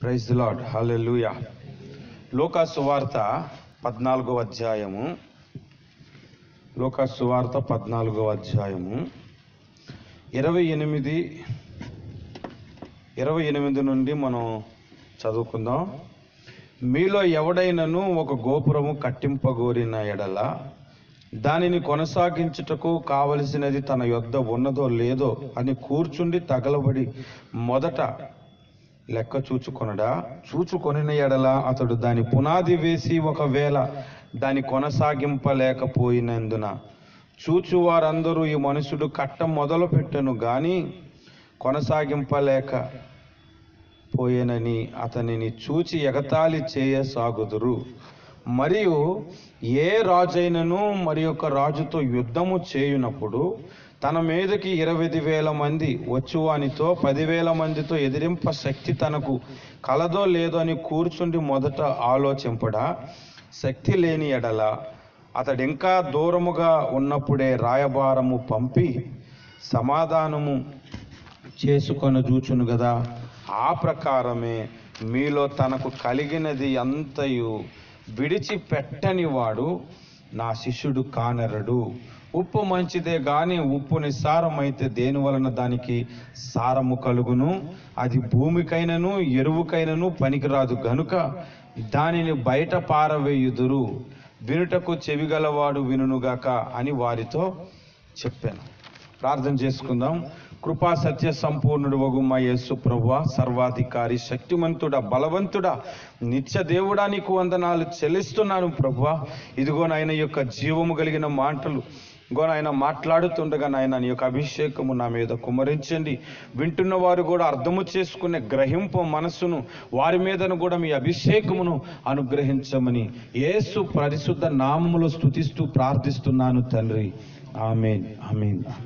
Praise the lord హల్లెలూయా లోకా సువార్త పద్నాలుగో అధ్యాయము లోకా సువార్త పద్నాలుగో అధ్యాయము ఇరవై ఎనిమిది ఇరవై ఎనిమిది నుండి మనం చదువుకుందాం మీలో ఎవడైనను ఒక గోపురము కట్టింపగోరిన ఎడల దానిని కొనసాగించుటకు కావలసినది తన యొద్ద ఉన్నదో లేదో అని కూర్చుండి తగలబడి మొదట లెక్క చూచుకొనడా చూచుకొనిన ఎడల అతడు దాని పునాది వేసి ఒకవేళ దాని కొనసాగింపలేకపోయినందున చూచువారందరూ ఈ మనుషుడు కట్ట మొదలు పెట్టెను గాని కొనసాగింపలేక పోయేనని అతనిని చూచి ఎగతాళి చేయసాగుదురు మరియు ఏ రాజైనను మరి యొక్క రాజుతో యుద్ధము చేయునప్పుడు తన మీదకి ఇరవై వేల మంది వచ్చువానితో పదివేల మందితో ఎదిరింప శక్తి తనకు కలదో లేదో అని కూర్చుండి మొదట ఆలోచింపడా శక్తి లేని ఎడల అతడు ఇంకా దూరముగా ఉన్నప్పుడే రాయబారము పంపి సమాధానము చేసుకొని చూచును కదా ఆ ప్రకారమే మీలో తనకు కలిగినది అంతయు విడిచిపెట్టని వాడు నా శిష్యుడు కానరడు ఉప్పు మంచిదే గాని ఉప్పు నిస్సారమైతే దేని వలన దానికి సారము కలుగును అది భూమికైనను ఎరువుకైనను పనికిరాదు గనుక దానిని బయట పారవేయుదురు వినుటకు చెవిగలవాడు వినుగాక అని వారితో చెప్పాను ప్రార్థన చేసుకుందాం కృపా సత్య సంపూర్ణుడు వగు మా యేసు ప్రభువ సర్వాధికారి శక్తిమంతుడా బలవంతుడా నిత్య దేవుడా నీకు వందనాలు చెల్లిస్తున్నాను ప్రభువ ఇదిగో నాయన యొక్క జీవము కలిగిన మాటలు ఇగో నాయన మాట్లాడుతుండగా నాయన నీ యొక్క అభిషేకము నా మీద కుమరించండి వింటున్న వారు కూడా అర్థము చేసుకునే గ్రహింపు మనస్సును వారి మీదను కూడా మీ అభిషేకమును అనుగ్రహించమని యేసు పరిశుద్ధ నామములో స్తుతిస్తూ ప్రార్థిస్తున్నాను తండ్రి ఆమెన్ ఆమెన్ ఆమెన్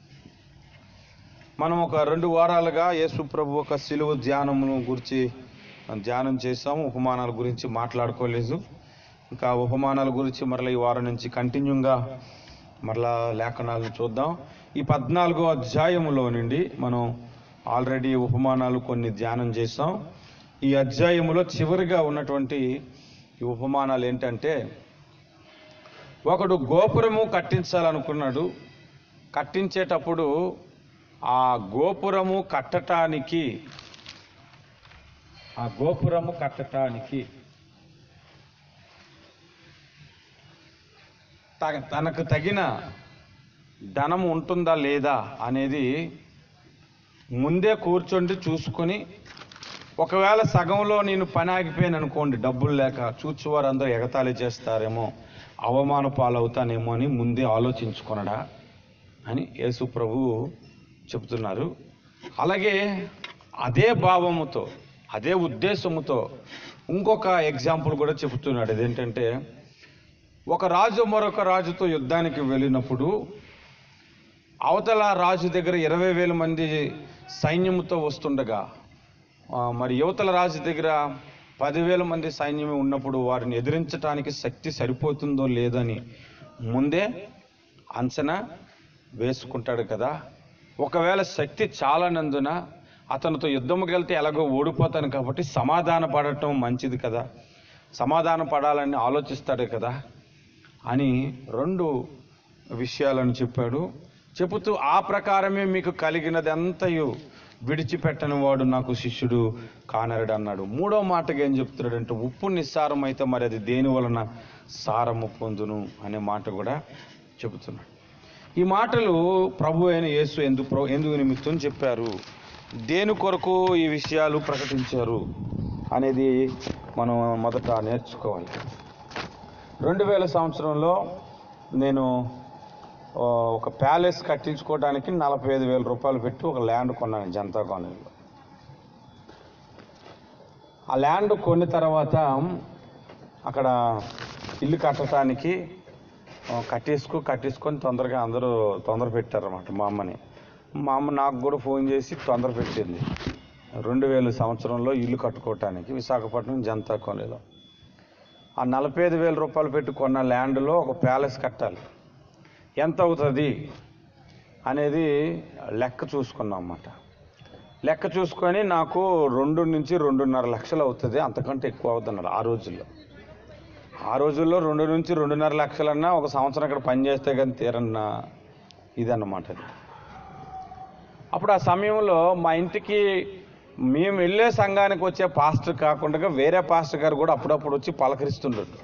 మనం ఒక రెండు వారాలుగా యేసు ప్రభు ఒక సిలువ ధ్యానమును గురించి ధ్యానం చేసాము ఉపమానాల గురించి మాట్లాడుకోలేదు ఇంకా ఉపమానాల గురించి మరలా ఈ వారం నుంచి కంటిన్యూగా మరలా లేఖనాలను చూద్దాం ఈ పద్నాలుగో అధ్యాయములో నుండి మనం ఆల్రెడీ ఉపమానాలు కొన్ని ధ్యానం చేసాం ఈ అధ్యాయములో చివరిగా ఉన్నటువంటి ఈ ఉపమానాలు ఏంటంటే ఒకడు గోపురము కట్టించాలనుకున్నాడు కట్టించేటప్పుడు ఆ గోపురము కట్టటానికి ఆ గోపురము కట్టటానికి త- తనకు తగిన ధనం ఉంటుందా లేదా అనేది ముందే కూర్చొని చూసుకొని ఒకవేళ సగంలో నేను పని ఆగిపోయాను అనుకోండి డబ్బులు లేక చూచువారు అందరూ ఎగతాళి చేస్తారేమో అవమాన పాలవుతానేమో అని ముందే ఆలోచించుకొనడా అని యేసు ప్రభువు చెబుతున్నారు అలాగే అదే భావముతో అదే ఉద్దేశముతో ఇంకొక ఎగ్జాంపుల్ కూడా చెబుతున్నాడు ఇదేంటంటే ఒక రాజు మరొక రాజుతో యుద్ధానికి వెళ్ళినప్పుడు అవతల రాజు దగ్గర ఇరవై వేల మంది సైన్యముతో వస్తుండగా ఆ, మరి యువతల రాజు దగ్గర పదివేల మంది సైన్యమే ఉన్నప్పుడు వారిని ఎదిరించడానికి శక్తి సరిపోతుందో లేదని ముందే అంచనా వేసుకుంటాడు కదా ఒకవేళ శక్తి చాలనందున అతనితో యుద్ధముకి వెళ్తే ఎలాగో ఓడిపోతాను కాబట్టి సమాధాన పడటం మంచిది కదా సమాధాన పడాలని ఆలోచిస్తాడు కదా అని రెండు విషయాలను చెప్పాడు చెబుతూ ఆ ప్రకారమే మీకు కలిగినది అంతయు విడిచిపెట్టని వాడు నాకు శిష్యుడు కానరుడు అన్నాడు మూడో మాటగా ఏం చెప్తున్నాడంటే ఉప్పు నిస్సారం అయితే మరి అది దేని వలన సారము పొందును అనే మాట కూడా చెబుతున్నాడు ఈ మాటలు ప్రభు అయిన యేసు ఎందుకు ప్ర- ఎందుకు నిమిత్తం చెప్పారు దేని కొరకు ఈ విషయాలు ప్రకటించారు అనేది మనం మొదట నేర్చుకోవాలి రెండు వేల సంవత్సరంలో నేను ఆ, ఒక ప్యాలెస్ కట్టించుకోవడానికి నలభై ఐదు వేల రూపాయలు పెట్టి ఒక ల్యాండ్ కొన్నాను జనతా కాలనీలో ఆ ల్యాండ్ కొన్న తర్వాత అక్కడ ఇల్లు కట్టడానికి ఆ, కట్టేసుకో కట్టేసుకొని తొందరగా అందరూ తొందర పెట్టారన్నమాట మా అమ్మని మా అమ్మ నాకు కూడా ఫోన్ చేసి తొందర పెట్టింది రెండు వేల సంవత్సరంలో ఇల్లు కట్టుకోవటానికి విశాఖపట్నం జనతా కాలనీలో ఆ నలభై ఐదు వేల రూపాయలు పెట్టి కొన్న ల్యాండ్లో ఒక ప్యాలెస్ కట్టాలి ఎంత అవుతుంది అనేది లెక్క చూసుకున్నాం అన్నమాట లెక్క చూసుకొని నాకు రెండు నుంచి రెండున్నర లక్షలు అవుతుంది అంతకంటే ఎక్కువ అవుతున్నారు ఆ రోజుల్లో ఆ రోజుల్లో రెండు నుంచి రెండున్నర లక్షలన్నా ఒక సంవత్సరం అక్కడ పనిచేస్తే కానీ తీరన్న ఇదన్నమాట అది అప్పుడు ఆ సమయంలో మా ఇంటికి మేము వెళ్ళే సంఘానికి వచ్చే పాస్టర్ కాకుండా వేరే పాస్టర్ గారు కూడా అప్పుడప్పుడు వచ్చి పలకరిస్తుండడు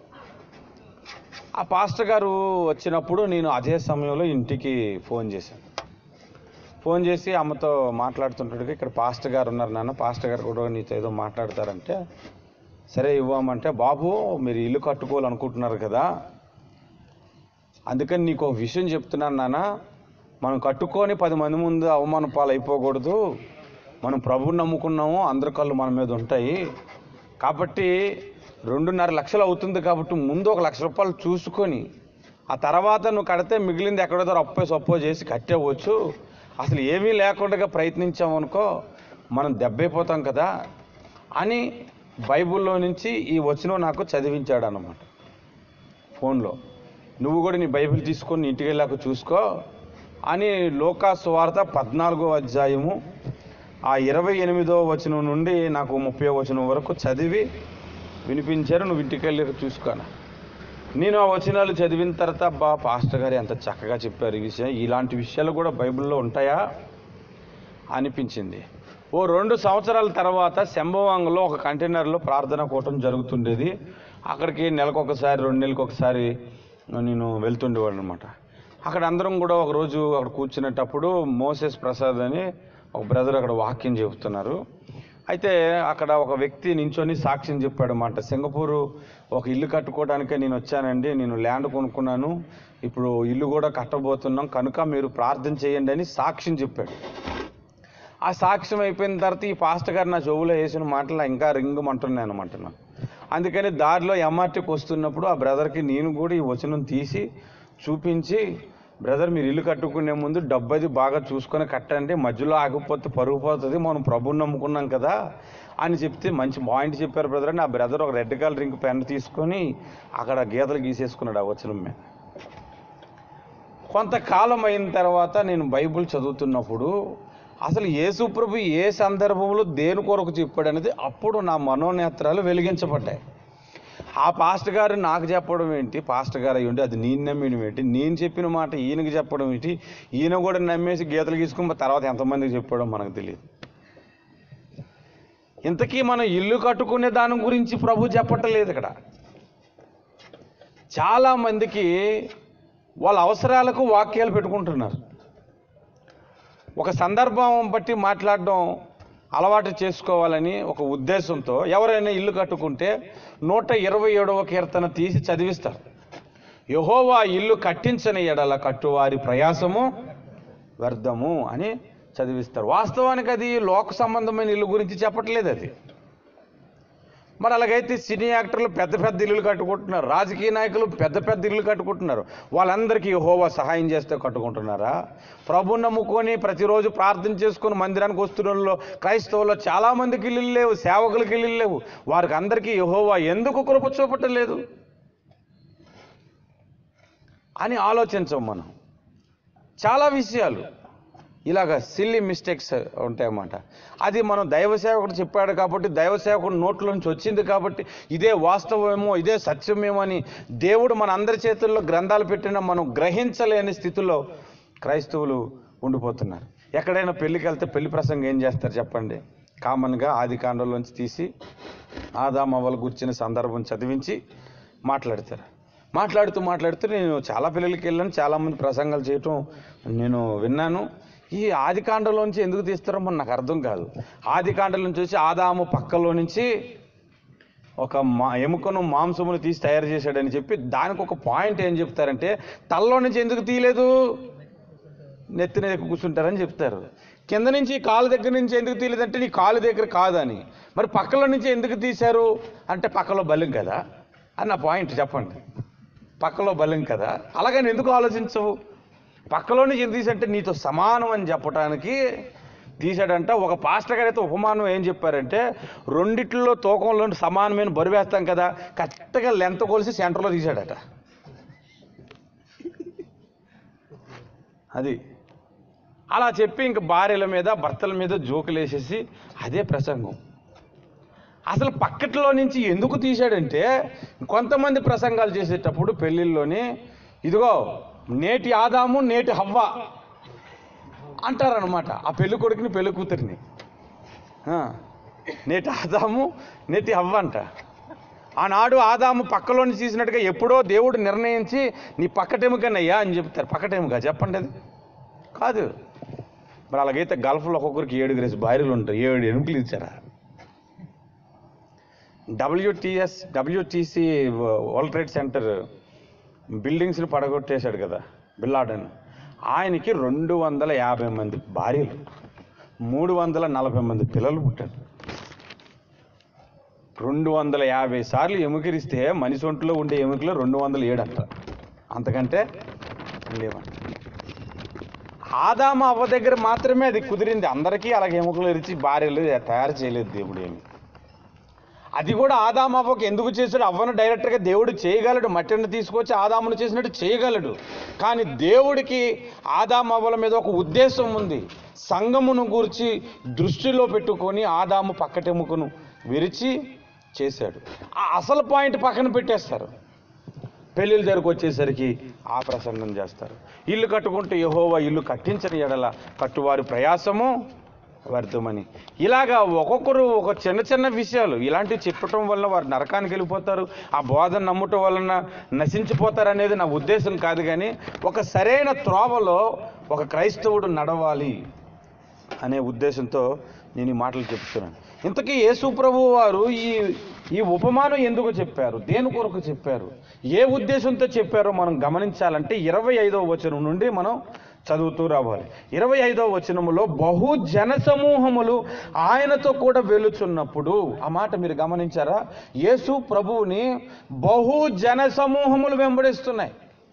ఆ పాస్టర్ గారు వచ్చినప్పుడు నేను అదే సమయంలో ఇంటికి ఫోన్ చేశాను ఫోన్ చేసి అమ్మతో మాట్లాడుతుంటాడు ఇక్కడ పాస్టర్ గారు ఉన్నారు నాన్న పాస్టర్ గారు కూడా నీతో ఏదో మాట్లాడతారంటే సరే ఇవ్వమంటే బాబు మీరు ఇల్లు కట్టుకోవాలనుకుంటున్నారు కదా అందుకని నీకు ఒక విషయం చెప్తున్నాను నాన్న మనం కట్టుకొని పది మంది ముందు అవమాన పాలు అయిపోకూడదు మనం ప్రభుని నమ్ముకున్నాము అందరి కళ్ళు మన మీద ఉంటాయి కాబట్టి రెండున్నర లక్షలు అవుతుంది కాబట్టి ముందు ఒక లక్ష రూపాయలు చూసుకొని ఆ తర్వాత నువ్వు కడితే మిగిలింది ఎక్కడో దగ్గర అప్పో సొప్పో చేసి కట్టేవచ్చు అసలు ఏమీ లేకుండా ప్రయత్నించామనుకో మనం దెబ్బైపోతాం కదా అని బైబిల్లో నుంచి ఈ వచనం నాకు చదివించాడు అన్నమాట ఫోన్లో నువ్వు కూడా నీ బైబిల్ తీసుకొని నీ ఇంటికి వెళ్ళాక చూసుకో అని లోకా సువార్త పద్నాలుగో అధ్యాయము ఆ ఇరవై ఎనిమిదో వచనం నుండి నాకు ముప్పై వచనం వరకు చదివి వినిపించారు నువ్వు ఇంటికి వెళ్ళి చూసుకోను నేను ఆ వచనాలు చదివిన తర్వాత బా పాస్టర్ గారు ఎంత చక్కగా చెప్పారు ఈ విషయం ఇలాంటి విషయాలు కూడా బైబిల్లో ఉంటాయా అనిపించింది ఓ రెండు సంవత్సరాల తర్వాత శంభవాంగలో ఒక కంటైనర్లో ప్రార్థన కూటం జరుగుతుండేది అక్కడికి నెలకు ఒకసారి రెండు నెలలకు ఒకసారి నేను వెళ్తుండేవాడు అనమాట అక్కడ అందరం కూడా ఒక రోజు అక్కడ కూర్చునేటప్పుడు మోసెస్ ప్రసాద్ అని ఒక బ్రదర్ అక్కడ వాక్యం చెబుతున్నారు అయితే అక్కడ ఒక వ్యక్తి నించొని సాక్ష్యం చెప్పాడు అన్నమాట సింగపూరు ఒక ఇల్లు కట్టుకోవడానికే నేను వచ్చానండి నేను ల్యాండ్ కొనుక్కున్నాను ఇప్పుడు ఇల్లు కూడా కట్టబోతున్నాం కనుక మీరు ప్రార్థన చేయండి అని సాక్ష్యం చెప్పాడు ఆ సాక్ష్యం అయిపోయిన తర్వాత ఈ పాస్టర్ గారు నా చెవులో వేసిన మాటలు ఇంకా రింగమంటున్నాయి అనమాట నాకు అందుకని దారిలో ఎంఆర్టీకి వస్తున్నప్పుడు ఆ బ్రదర్కి నేను కూడా ఈ వచనం తీసి చూపించి బ్రదర్ మీరు ఇల్లు కట్టుకునే ముందు డబ్బు అది బాగా చూసుకొని కట్టండి మధ్యలో ఆగిపోతే పరుగు పోతుంది మనం ప్రభుని నమ్ముకున్నాం కదా అని చెప్తే మంచి పాయింట్ చెప్పారు బ్రదర్ అని ఆ బ్రదర్ ఒక రెడ్ కలర్ ఇంక్ పెన్ తీసుకొని అక్కడ గీతలు గీసేసుకున్నాడు ఆ వచనం మీద కొంతకాలం అయిన తర్వాత నేను బైబిల్ చదువుతున్నప్పుడు అసలు యేసు ప్రభు ఏ సందర్భంలో దేని కొరకు చెప్పాడు అనేది అప్పుడు నా మనోనేత్రాలు వెలిగించబడ్డాయి ఆ పాస్టర్ గారు నాకు చెప్పడం ఏంటి పాస్టర్ గారు అయ్యి ఉండి అది నేను నమ్మడం ఏంటి నేను చెప్పిన మాట ఈయనకి చెప్పడం ఏంటి ఈయన కూడా నమ్మేసి గీతలు గీసుకుని తర్వాత ఎంతమందికి చెప్పాడో మనకు తెలియదు ఇంతకీ మనం ఇల్లు కట్టుకునే దాని గురించి ప్రభు చెప్పట్లేదు ఇక్కడ చాలా మందికి వాళ్ళ అవసరాలకు వాక్యాలు పెట్టుకుంటున్నారు ఒక సందర్భం బట్టి మాట్లాడడం అలవాటు చేసుకోవాలని ఒక ఉద్దేశంతో ఎవరైనా ఇల్లు కట్టుకుంటే నూట ఇరవై ఏడవ కీర్తన తీసి చదివిస్తారు యహోవా ఇల్లు కట్టించని ఎడల కట్టువారి ప్రయాసము వ్యర్థము అని చదివిస్తారు వాస్తవానికి అది లోక సంబంధమైన ఇల్లు గురించి చెప్పట్లేదు అది మరి అలాగైతే సినీ యాక్టర్లు పెద్ద పెద్ద ఇల్లులు కట్టుకుంటున్నారు రాజకీయ నాయకులు పెద్ద పెద్ద ఇల్లు కట్టుకుంటున్నారు వాళ్ళందరికీ హోవా సహాయం చేస్తే కట్టుకుంటున్నారా ప్రభు నమ్ముకొని ప్రతిరోజు ప్రార్థన చేసుకొని మందిరానికి వస్తున్న వాళ్ళు క్రైస్తవుల్లో చాలా మందికి ఇల్లు లేవు సేవకులకి ఇల్లు లేవు వారికి అందరికీ యహోవా ఎందుకు కృప చూపట్టలేదు అని ఆలోచించం మనం చాలా విషయాలు ఇలాగ సిల్లీ మిస్టేక్స్ ఉంటాయన్నమాట అది మనం దైవ సేవకుడు చెప్పాడు కాబట్టి దైవ సేవకుడు నోట్లో నుంచి వచ్చింది కాబట్టి ఇదే వాస్తవమేమో ఇదే సత్యమేమో అని దేవుడు మన అందరి చేతుల్లో గ్రంథాలు పెట్టినా మనం గ్రహించలేని స్థితిలో క్రైస్తవులు ఉండిపోతున్నారు ఎక్కడైనా పెళ్ళికి వెళ్తే పెళ్లి ప్రసంగం ఏం చేస్తారు చెప్పండి కామన్గా ఆది కాండంలోంచి తీసి ఆదామవ్వలు కూర్చున్న సందర్భం చదివించి మాట్లాడతారు మాట్లాడుతూ మాట్లాడుతూ నేను చాలా పిల్లలకి వెళ్ళాను చాలామంది ప్రసంగాలు చేయటం నేను విన్నాను ఈ ఆది కాండంలోంచి ఎందుకు తీస్తారో మరి నాకు అర్థం కాదు ఆది కాండం నుంచి వచ్చి ఆదాము పక్కలో నుంచి ఒక మా ఎముకను మాంసమును తీసి తయారు చేశాడని చెప్పి దానికి ఒక పాయింట్ ఏం చెప్తారంటే తలలో నుంచి ఎందుకు తీయలేదు నెత్తిన దగ్గర కూర్చుంటారని చెప్తారు కింద నుంచి కాలు దగ్గర నుంచి ఎందుకు తీయలేదంటే నీ కాలు దగ్గర కాదని మరి పక్కలో నుంచి ఎందుకు తీశారు అంటే పక్కలో బలం కదా అని నా పాయింట్ చెప్పండి పక్కలో బలం కదా అలాగని ఎందుకు ఆలోచించవు పక్కలో నుంచి ఎందుకు తీసంటే నీతో సమానం అని చెప్పడానికి తీశాడంట ఒక పాస్టర్ గారు అయితే ఉపమానం ఏం చెప్పారంటే రెండిట్లో తూకంలో సమానమైన బరువు వేస్తాం కదా కరెక్ట్గా లెంత్ కొలిసి సెంటర్లో తీశాడట అది అలా చెప్పి ఇంక భార్యల మీద భర్తల మీద జోకులు వేసేసి అదే ప్రసంగం అసలు పక్కట్లో నుంచి ఎందుకు తీశాడంటే కొంతమంది ప్రసంగాలు చేసేటప్పుడు పెళ్ళిళ్ళలోని ఇదిగో నేటి ఆదాము నేటి హవ్వ అంటారనమాట ఆ పెళ్లి కొడుకుని పెళ్లి కూతురిని ఆ, నేటి ఆదాము నేటి హవ్వ అంట ఆనాడు ఆదాము పక్కలోని తీసినట్టుగా ఎప్పుడో దేవుడు నిర్ణయించి నీ పక్కటెముకనయ్యా అని చెప్తారు పక్కటెముక చెప్పండి అది కాదు మరి అలాగైతే గల్ఫ్లో ఒక్కొక్కరికి ఏడుగురు వేసి భార్యలు ఉంటారు ఏడు ఎముకలు ఇచ్చారా WTS WTC world trade center బిల్డింగ్స్ని పడగొట్టేశాడు కదా బిల్లాడన్ ఆయనకి రెండు వందల యాభై మంది భార్యలు మూడు వందల నలభై మంది పిల్లలు పుట్టారు రెండు వందల యాభై సార్లు ఎముకరిస్తే మనిషి ఒంట్లో ఉండే ఎముకలు రెండు వందల ఏడు అంట అంతకంటే లేవంట ఆదామ అవ్వ దగ్గర మాత్రమే అది కుదిరింది అందరికీ అలాగే ఎముకలు ఇరిచి భార్యలు తయారు చేయలేదు దేవుడు ఏమి అది కూడా ఆదాము అవ్వకు ఎందుకు చేశాడు అవ్వను డైరెక్ట్గా దేవుడు చేయగలడు మట్టిని తీసుకొచ్చి ఆదామును చేసినట్టు చేయగలడు కానీ దేవుడికి ఆదాము అవ్వల మీద ఒక ఉద్దేశం ఉంది సంగమును గూర్చి దృష్టిలో పెట్టుకొని ఆదాము పక్కటెముకను విరిచి చేశాడు ఆ అసలు పాయింట్ పక్కన పెట్టేస్తారు పెళ్ళిళ్ళ దగ్గరకు వచ్చేసరికి ఆ ప్రసంగం చేస్తారు ఇల్లు కట్టుకుంటే యహోవా ఇల్లు కట్టించని ఎడల కట్టువారి ప్రయాసము వ్యర్థమని ఇలాగా ఒక్కొక్కరు ఒక చిన్న చిన్న విషయాలు ఇలాంటివి చెప్పటం వల్ల వారు నరకానికి వెళ్ళిపోతారు ఆ బోధన నమ్మటం వలన నశించిపోతారు అనేది నా ఉద్దేశం కాదు కానీ ఒక సరైన త్రోవలో ఒక క్రైస్తవుడు నడవాలి అనే ఉద్దేశంతో నేను ఈ మాటలు చెప్తున్నాను ఇంతకీ యేసు ప్రభు వారు ఈ ఈ ఉపమానం ఎందుకు చెప్పారు దేని కొరకు చెప్పారు ఏ ఉద్దేశంతో చెప్పారో మనం గమనించాలంటే ఇరవై ఐదవ వచనం నుండి మనం చదువుతూ రావాలి ఇరవై ఐదవ వచనములో బహు జన సమూహములు ఆయనతో కూడా వెలుచున్నప్పుడు ఆ మాట మీరు గమనించారా యేసు ప్రభువుని బహు జన సమూహములు వెంబడిస్తున్నాయి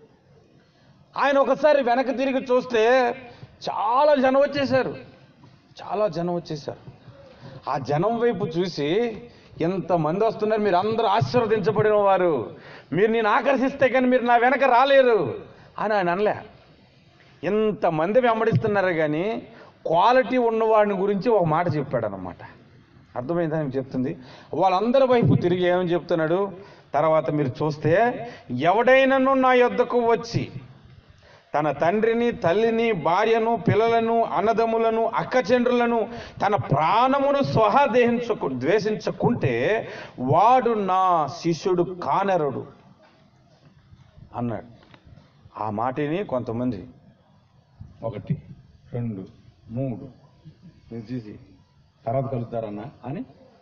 ఆయన ఒకసారి వెనక్కి తిరిగి చూస్తే చాలా జనం వచ్చేసారు చాలా జనం వచ్చేసారు ఆ జనం వైపు చూసి ఎంతమంది వస్తున్నారు మీరు అందరూ ఆశీర్వదించబడిన వారు మీరు నేను ఆకర్షిస్తే కానీ మీరు నా వెనక రాలేరు అని ఆయన అనలే ఎంతమంది వెంబడిస్తున్నారు కానీ క్వాలిటీ ఉన్నవాడిని గురించి ఒక మాట చెప్పాడు అనమాట అర్థమైందా నేను చెప్తుంది వాళ్ళందరి వైపు తిరిగి ఏమని చెప్తున్నాడు తర్వాత మీరు చూస్తే ఎవడైనను నా యొద్దకు వచ్చి తన తండ్రిని తల్లిని భార్యను పిల్లలను అన్నదమ్ములను అక్కచెండ్రులను తన ప్రాణమును స్వహదేహించకు ద్వేషించకుంటే వాడు నా శిష్యుడు కానరుడు అన్నాడు ఆ మాటని కొంతమంది ఒకటి రెండు మూడు ఇది చూసి తర్వాత కలుగుతారన్నా అని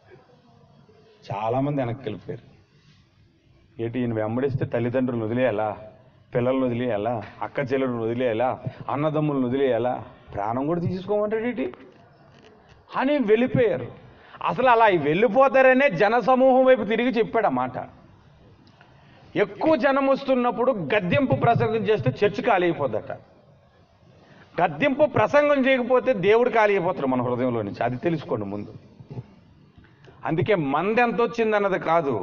చాలామంది వెనక్కి వెళ్ళిపోయారు ఏంటి ఈయన వెంబడిస్తే తల్లిదండ్రులను వదిలేయాలా పిల్లలను వదిలేయాలా అక్క చెల్లెలను వదిలేయాలా అన్నదమ్ములను వదిలేయాలా ప్రాణం కూడా తీసుకోమంటాడు ఏంటి అని వెళ్ళిపోయారు అసలు అలా వెళ్ళిపోతారనే జనసమూహం వైపు తిరిగి చెప్పాడు ఆ మాట ఎక్కువ జనం వస్తున్నప్పుడు గద్దెంపు ప్రసంగం చేస్తే చర్చ్ ఖాళీ అయిపోద్దట గద్దెంపు ప్రసంగం చేయకపోతే దేవుడు ఖాళీ అయిపోతాడు మన హృదయంలో నుంచి అది తెలుసుకోండి ముందు అందుకే మంది ఎంత వచ్చిందన్నది కాదు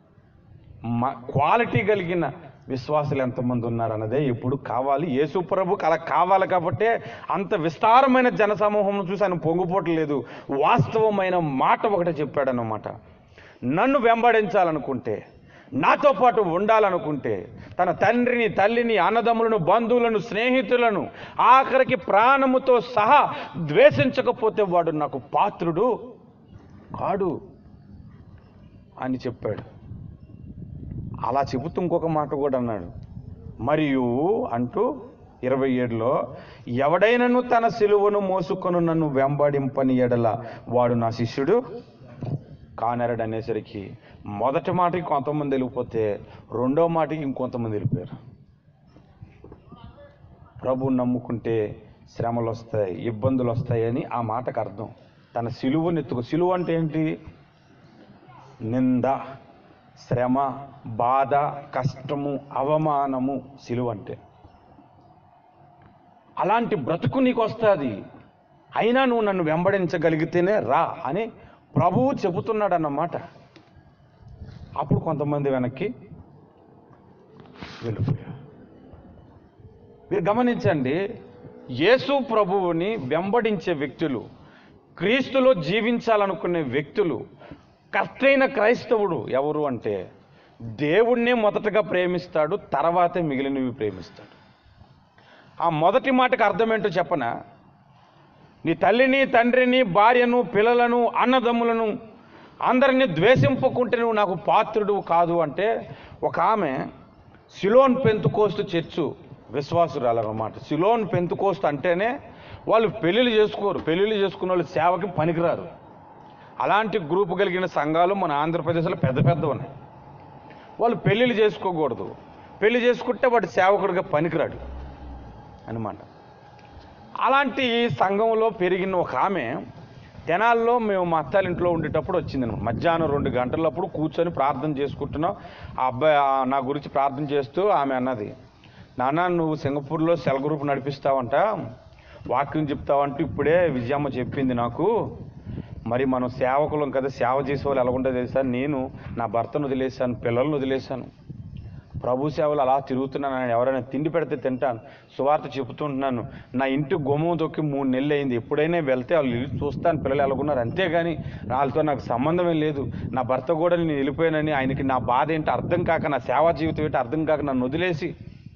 మ- క్వాలిటీ కలిగిన విశ్వాసులు ఎంతమంది ఉన్నారన్నదే ఇప్పుడు కావాలి యేసు ప్రభుకి అలా కావాలి కాబట్టే అంత విస్తారమైన జనసమూహం చూసి ఆయన పొంగిపోవట్లేదు వాస్తవమైన మాట ఒకటే చెప్పాడన్నమాట నన్ను వెంబడించాలనుకుంటే నాతో పాటు ఉండాలనుకుంటే తన తండ్రిని తల్లిని అన్నదమ్ములను బంధువులను స్నేహితులను ఆఖరికి ప్రాణముతో సహా ద్వేషించకపోతే వాడు నాకు పాత్రుడు కాడు అని చెప్పాడు అలా చెబుతూ ఇంకొక మాట కూడా అన్నాడు మరియు అంటూ ఇరవై ఏడులో ఎవడైనను తన సిలువను మోసుకొని నన్ను వెంబడింపని ఎడల వాడు నా శిష్యుడు కానరడు అనేసరికి మొదటి మాటకి కొంతమంది వెళ్ళిపోతే రెండో మాటకి ఇంకొంతమంది వెళ్ళిపోయారు ప్రభు నమ్ముకుంటే శ్రమలు వస్తాయి ఇబ్బందులు వస్తాయని ఆ మాటకు అర్థం తన సిలువను ఎత్తుకు సిలువ అంటే ఏంటి నింద శ్రమ బాధ కష్టము అవమానము సిలువ అంటే అలాంటి బ్రతుకు నీకు వస్తుంది అయినా నువ్వు నన్ను వెంబడించగలిగితేనే రా అని ప్రభువు చెబుతున్నాడు అన్నమాట అప్పుడు కొంతమంది వెనక్కి వెళ్ళిపోయారు మీరు గమనించండి యేసు ప్రభువుని వెంబడించే వ్యక్తులు క్రీస్తులో జీవించాలనుకునే వ్యక్తులు కర్తైన క్రైస్తవుడు ఎవరు అంటే దేవుణ్ణే మొదటగా ప్రేమిస్తాడు తర్వాతే మిగిలినవి ప్రేమిస్తాడు ఆ మొదటి మాటకు అర్థం ఏంటో చెప్పనా నీ తల్లిని తండ్రిని భార్యను పిల్లలను అన్నదమ్ములను అందరినీ ద్వేషింపకుంటే నువ్వు నాకు పాత్రుడు కాదు అంటే ఒక ఆమె సిలోన్ పెంతుకోస్తు చర్చు విశ్వాసురాలన్నమాట సిలోన్ పెంతుకోస్తు అంటేనే వాళ్ళు పెళ్ళిళ్ళు చేసుకోరు పెళ్ళిళ్ళు చేసుకున్న వాళ్ళు సేవకి పనికిరారు అలాంటి గ్రూపు కలిగిన సంఘాలు మన ఆంధ్రప్రదేశ్లో పెద్ద పెద్ద ఉన్నాయి వాళ్ళు పెళ్ళిళ్ళు చేసుకోకూడదు పెళ్లి చేసుకుంటే వాడు సేవకుడిగా పనికిరాడు అనమాట అలాంటి సంఘంలో పెరిగిన ఒక ఆమె తెనాల్లో మేము మా అత్తాల ఇంట్లో ఉండేటప్పుడు వచ్చింది అనమాట మధ్యాహ్నం రెండు గంటలప్పుడు కూర్చొని ప్రార్థన చేసుకుంటున్నాం ఆ అబ్బాయి ఆ నా గురించి ప్రార్థన చేస్తూ ఆమె అన్నది నాన్న నువ్వు సింగపూర్లో సెల్ గ్రూప్ నడిపిస్తావంట వాక్యం చెప్తావంటూ ఇప్పుడే విజయమ్మ చెప్పింది నాకు మరి మనం సేవకులం కదా సేవ చేసే వాళ్ళు ఎలా ఉంటుందో తెలుసా నేను నా భర్తను వదిలేశాను పిల్లలను వదిలేశాను ప్రభు సేవలు అలా తిరుగుతున్నాను ఎవరైనా తిండి పెడితే తింటాను సువార్త చెబుతుంటున్నాను నా ఇంటి గుమ్మం తొక్కి మూడు నెలలు అయింది ఎప్పుడైనా వెళ్తే వాళ్ళు ఇల్లు చూస్తాను పిల్లలు ఎలాగున్నారు అంతేగాని వాళ్ళతో నాకు సంబంధమే లేదు నా భర్త కూడా నేను వెళ్ళిపోయానని ఆయనకి నా బాధ ఏంటి అర్థం కాక నా సేవా జీవితం ఏంటి అర్థం కాక నన్ను వదిలేసి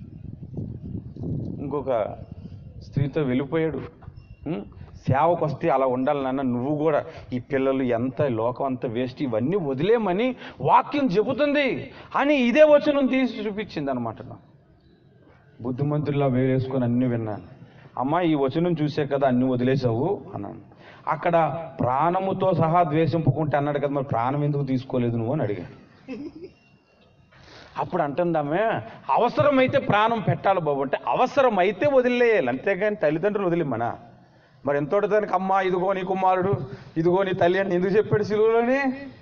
ఇంకొక స్త్రీతో వెళ్ళిపోయాడు ఉం? సేవకు వస్తే అలా ఉండాలి నాన్న నువ్వు కూడా ఈ పిల్లలు ఎంత లోకం అంత వేస్ట్ ఇవన్నీ వదిలేమని వాక్యం చెబుతుంది అని ఇదే వచనం తీసి చూపించింది అనమాట బుద్ధిమంతుల్లా వేరేసుకొని అన్ని విన్నాను అమ్మా ఈ వచనం చూసే కదా అన్ని వదిలేసావు అన్నాను అక్కడ ప్రాణముతో సహా ద్వేషింపుకుంటే అన్నాడు కదా మరి ప్రాణం ఎందుకు తీసుకోలేదు నువ్వు అని అడిగాను అప్పుడు అంటుందామే అవసరమైతే ప్రాణం పెట్టాలి బాబు అంటే అవసరమైతే వదిలేయాలి అంతేగాని తల్లిదండ్రులు వదిలేమనా మరి ఎంతోటి దానికి అమ్మ ఇదిగో నీ కుమారుడు ఇదిగో నీ తల్లి అని ఎందుకు చెప్పాడు సిలువలోని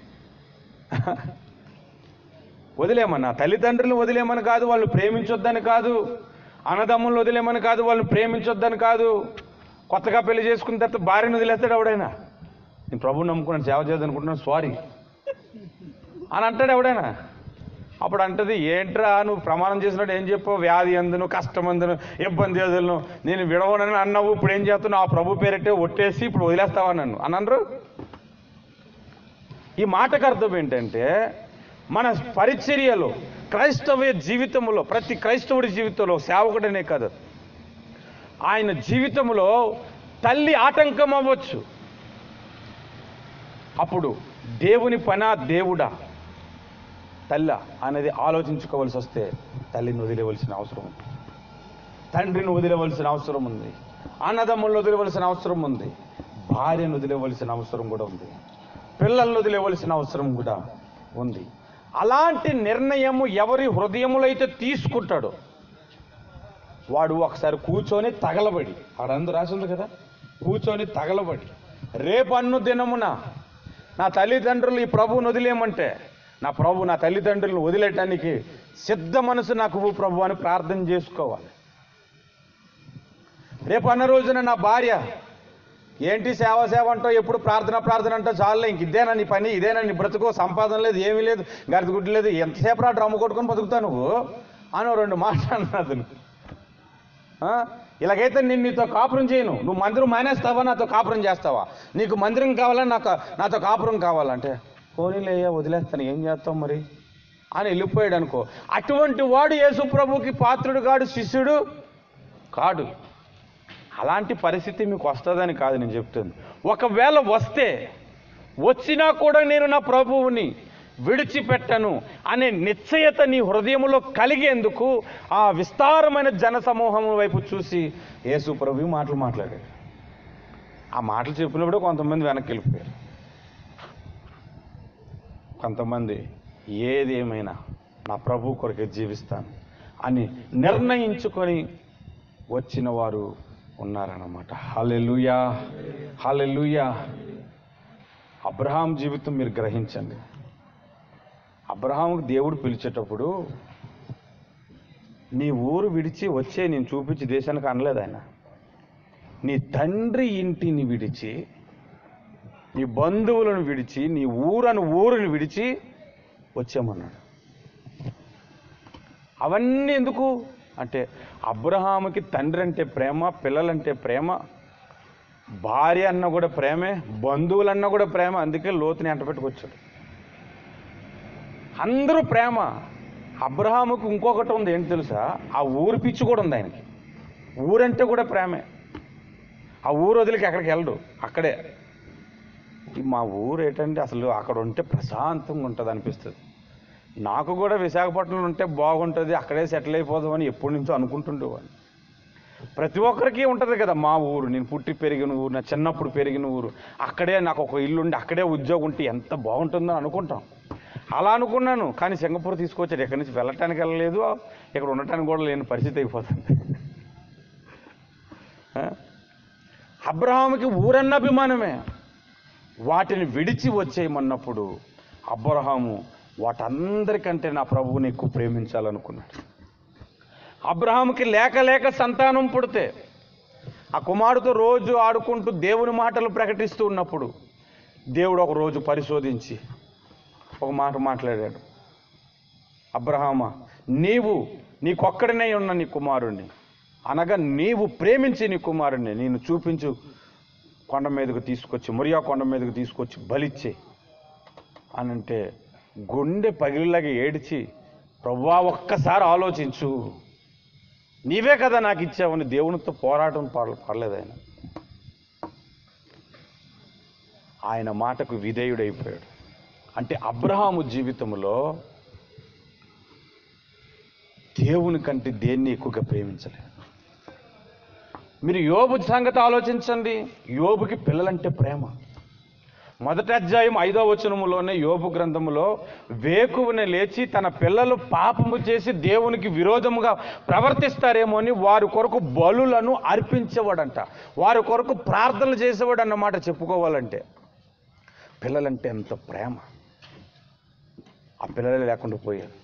వదిలేమన్నా తల్లిదండ్రులను వదిలేమని కాదు వాళ్ళు ప్రేమించొద్దని కాదు అన్నదమ్ములను వదిలేమని కాదు వాళ్ళు ప్రేమించొద్దని కాదు కొత్తగా పెళ్లి చేసుకున్న తర్వాత భార్యను వదిలేస్తాడు ఎవడైనా నేను ప్రభువు నమ్ముకున్నాను సేవ చేయాలనుకుంటున్నాను సారీ అని అంటాడు ఎవడైనా అప్పుడు అంటది ఏంట్రా నువ్వు ప్రమాణం చేసినట్టు ఏం చెప్పావు వ్యాధి అందును కష్టం అందును ఇబ్బంది అందును నేను విడవనని అన్నావు ఇప్పుడు ఏం చేస్తున్నావు ఆ ప్రభు పేరట్టే ఒట్టేసి ఇప్పుడు వదిలేస్తావా నన్ను అని అనరు ఈ మాటకు అర్థం ఏంటంటే మన పరిచర్యలో క్రైస్తవ జీవితంలో ప్రతి క్రైస్తవుడి జీవితంలో సేవకుడనే కాదు ఆయన జీవితంలో తల్లి ఆటంకం అవ్వచ్చు అప్పుడు దేవుని పనా దేవుడా తల్ల అనేది ఆలోచించుకోవలసి వస్తే తల్లిని వదిలేవలసిన అవసరం ఉంది తండ్రిని వదిలేవలసిన అవసరం ఉంది అన్నదమ్ములను వదిలేవలసిన అవసరం ఉంది భార్యను వదిలేవలసిన అవసరం కూడా ఉంది పిల్లలను వదిలేవలసిన అవసరం కూడా ఉంది అలాంటి నిర్ణయము ఎవరి హృదయములో అయితే తీసుకుంటాడో వాడు ఒకసారి కూర్చొని తగలబడి ఆడందు రాసి ఉంది కదా కూర్చొని తగలబడి రేపన్ను దినమున నా తల్లిదండ్రులు ఈ ప్రభువుని వదిలేయమంటే నా ప్రభు నా తల్లిదండ్రులను వదిలేయటానికి సిద్ధ మనసు నాకు ఇవ్వు ప్రభు అని ప్రార్థన చేసుకోవాలి రేపు అన్న రోజున నా భార్య ఏంటి సేవ సేవ అంటావు ఎప్పుడు ప్రార్థన ప్రార్థన అంటావు చాలే ఇంక ఇదేనా నీ పని ఇదేనా నీ బ్రతుకో సంపాదన లేదు ఏమీ లేదు గరిది గుడ్డు లేదు ఎంతసేపు రా డ్రమ్ము కొట్టుకొని బతుకుతావు నువ్వు అని ఓ రెండు మాటలు అన్నది ఆ? ఇలాగైతే నేను నీతో కాపురం చేయను నువ్వు మందిరం మానేస్తావా నాతో కాపురం చేస్తావా నీకు మందిరం కావాలా నాకు నాతో కాపురం కావాలంటే పోనీలేయ్యా వదిలేస్తాను ఏం చేస్తావు మరి అని వెళ్ళిపోయాడు అనుకో అటువంటి వాడు యేసు ప్రభుకి పాత్రుడు కాడు శిష్యుడు కాడు అలాంటి పరిస్థితి మీకు వస్తుందని కాదు నేను చెప్తుంది ఒకవేళ వస్తే వచ్చినా కూడా నేను నా ప్రభువుని విడిచిపెట్టను అనే నిశ్చయత నీ హృదయంలో కలిగేందుకు ఆ విస్తారమైన జన సమూహం వైపు చూసి యేసు ప్రభు ఈ మాటలు మాట్లాడాడు ఆ మాటలు చెప్పినప్పుడు కొంతమంది వెనక్కి వెళ్ళిపోయారు కొంతమంది ఏది ఏమైనా నా ప్రభు కొరకే జీవిస్తాను అని నిర్ణయించుకొని వచ్చిన వారు ఉన్నారన్నమాట హల్లెలూయా హల్లెలూయా అబ్రహాం జీవితం మీరు గ్రహించండి అబ్రహాంకు దేవుడు పిలిచేటప్పుడు నీ ఊరు విడిచి వచ్చే నేను చూపించి దేశానికి అనలేదు ఆయన నీ తండ్రి ఇంటిని విడిచి నీ బంధువులను విడిచి నీ ఊరను ఊరుని విడిచి వచ్చామన్నాడు అవన్నీ ఎందుకు అంటే అబ్రహాముకి తండ్రి అంటే ప్రేమ పిల్లలంటే ప్రేమ భార్య అన్న కూడా ప్రేమే బంధువులన్న కూడా ప్రేమ అందుకే లోతుని ఎంట పెట్టుకొచ్చాడు అందరూ ప్రేమ అబ్రహాముకు ఇంకొకటి ఉంది ఏంటి తెలుసా ఆ ఊరు పిచ్చి కూడా ఉంది ఆయనకి ఊరంటే కూడా ప్రేమే ఆ ఊరు వదిలికి ఎక్కడికి వెళ్ళడు అక్కడే ఈ మా ఊరు ఏంటంటే అసలు అక్కడ ఉంటే ప్రశాంతంగా ఉంటుంది అనిపిస్తుంది నాకు కూడా విశాఖపట్నంలో ఉంటే బాగుంటుంది అక్కడే సెటిల్ అయిపోదామని ఎప్పటి నుంచో అనుకుంటుండేవాడిని ప్రతి ఒక్కరికి ఉంటుంది కదా మా ఊరు నేను పుట్టి పెరిగిన ఊరు నా చిన్నప్పుడు పెరిగిన ఊరు అక్కడే నాకు ఒక ఇల్లు ఉండి అక్కడే ఉద్యోగం ఉంటే ఎంత బాగుంటుందో అనుకుంటాం అలా అనుకున్నాను కానీ సింగపూర్ తీసుకొచ్చాడు ఎక్కడి నుంచి వెళ్ళటానికి వెళ్ళలేదు ఇక్కడ ఉండటానికి కూడా లేని పరిస్థితి అయిపోతుంది ఆ? అబ్రహాముకి ఊరన్న అభిమానమే వాటిని విడిచి వచ్చేయమన్నప్పుడు అబ్రహాము వాటందరికంటే నా ప్రభువుని ఎక్కువ ప్రేమించాలనుకున్నాడు అబ్రహాముకి లేక లేక సంతానం పుడితే ఆ కుమారుతో రోజు ఆడుకుంటూ దేవుని మాటలు ప్రకటిస్తూ ఉన్నప్పుడు దేవుడు ఒక రోజు పరిశోధించి ఒక మాట మాట్లాడాడు అబ్రహామా నీవు నీకొక్కడినే ఉన్న నీ కుమారుణ్ణి అనగా నీవు ప్రేమించి నీ కుమారుణ్ణి నేను చూపించు కొండ మీదకు తీసుకొచ్చి మురియా కొండ మీదకు తీసుకొచ్చి బలిచ్చే అని అంటే గుండె పగిలిలాగా ఏడిచి ప్రవ్వా ఒక్కసారి ఆలోచించు నీవే కదా నాకు ఇచ్చావని దేవునితో పోరాటం పడ పడలేదు ఆయన ఆయన మాటకు విధేయుడైపోయాడు అంటే అబ్రహాము జీవితంలో దేవుని కంటే దేన్ని ఎక్కువగా ప్రేమించలేదు మీరు యోబు సంగతి ఆలోచించండి యోబుకి పిల్లలంటే ప్రేమ మొదటి అధ్యాయం ఐదో వచనములోనే యోబు గ్రంథములో వేకువనే లేచి తన పిల్లలు పాపము చేసి దేవునికి విరోధముగా ప్రవర్తిస్తారేమో అని వారి కొరకు బలులను అర్పించేవాడంట వారి కొరకు ప్రార్థనలు చేసేవాడు అన్నమాట చెప్పుకోవాలంటే పిల్లలంటే ఎంత ప్రేమ ఆ పిల్లలే లేకుండా పోయారు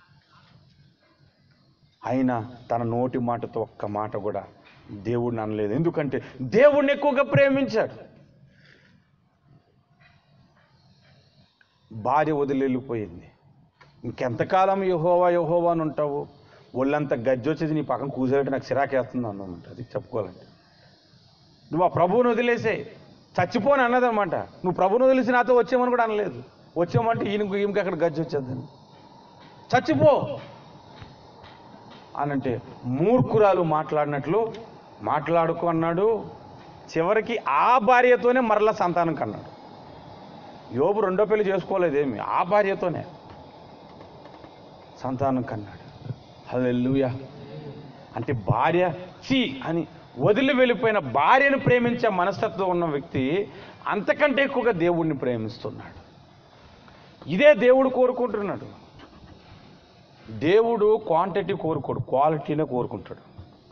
అయినా తన నోటి మాటతో ఒక్క మాట కూడా దేవుడిని అనలేదు ఎందుకంటే దేవుణ్ణి ఎక్కువగా ప్రేమించాడు భార్య వదిలి వెళ్ళిపోయింది ఇంకెంతకాలం యహోవా యహోవా అని ఉంటావు ఒళ్ళంతా గజ్జి వచ్చేది నీ పక్కన కూసేటట్టు నాకు చిరాకేస్తుంది అన్నమాట అది చెప్పుకోవాలంటే నువ్వు ఆ ప్రభువుని వదిలేసే చచ్చిపోని అన్నదన్నమాట నువ్వు ప్రభువుని వదిలేసి నాతో వచ్చేమని కూడా అనలేదు వచ్చామంటే ఈయనకు ఈమెకి అక్కడ గజ్జి వచ్చేద్దని చచ్చిపో అనంటే మూర్ఖురాలు మాట్లాడినట్లు మాట్లాడుకో అన్నాడు చివరికి ఆ భార్యతోనే మరలా సంతానం కన్నాడు యోబు రెండో పెళ్లి చేసుకోలేదేమి ఆ భార్యతోనే సంతానం కన్నాడు హల్లెలూయా అంటే భార్య చి అని వదిలి వెళ్ళిపోయిన భార్యను ప్రేమించే మనస్తత్వం ఉన్న వ్యక్తి అంతకంటే ఎక్కువగా దేవుడిని ప్రేమిస్తున్నాడు ఇదే దేవుడు కోరుకుంటున్నాడు దేవుడు క్వాంటిటీ కోరుకోడు క్వాలిటీనే కోరుకుంటాడు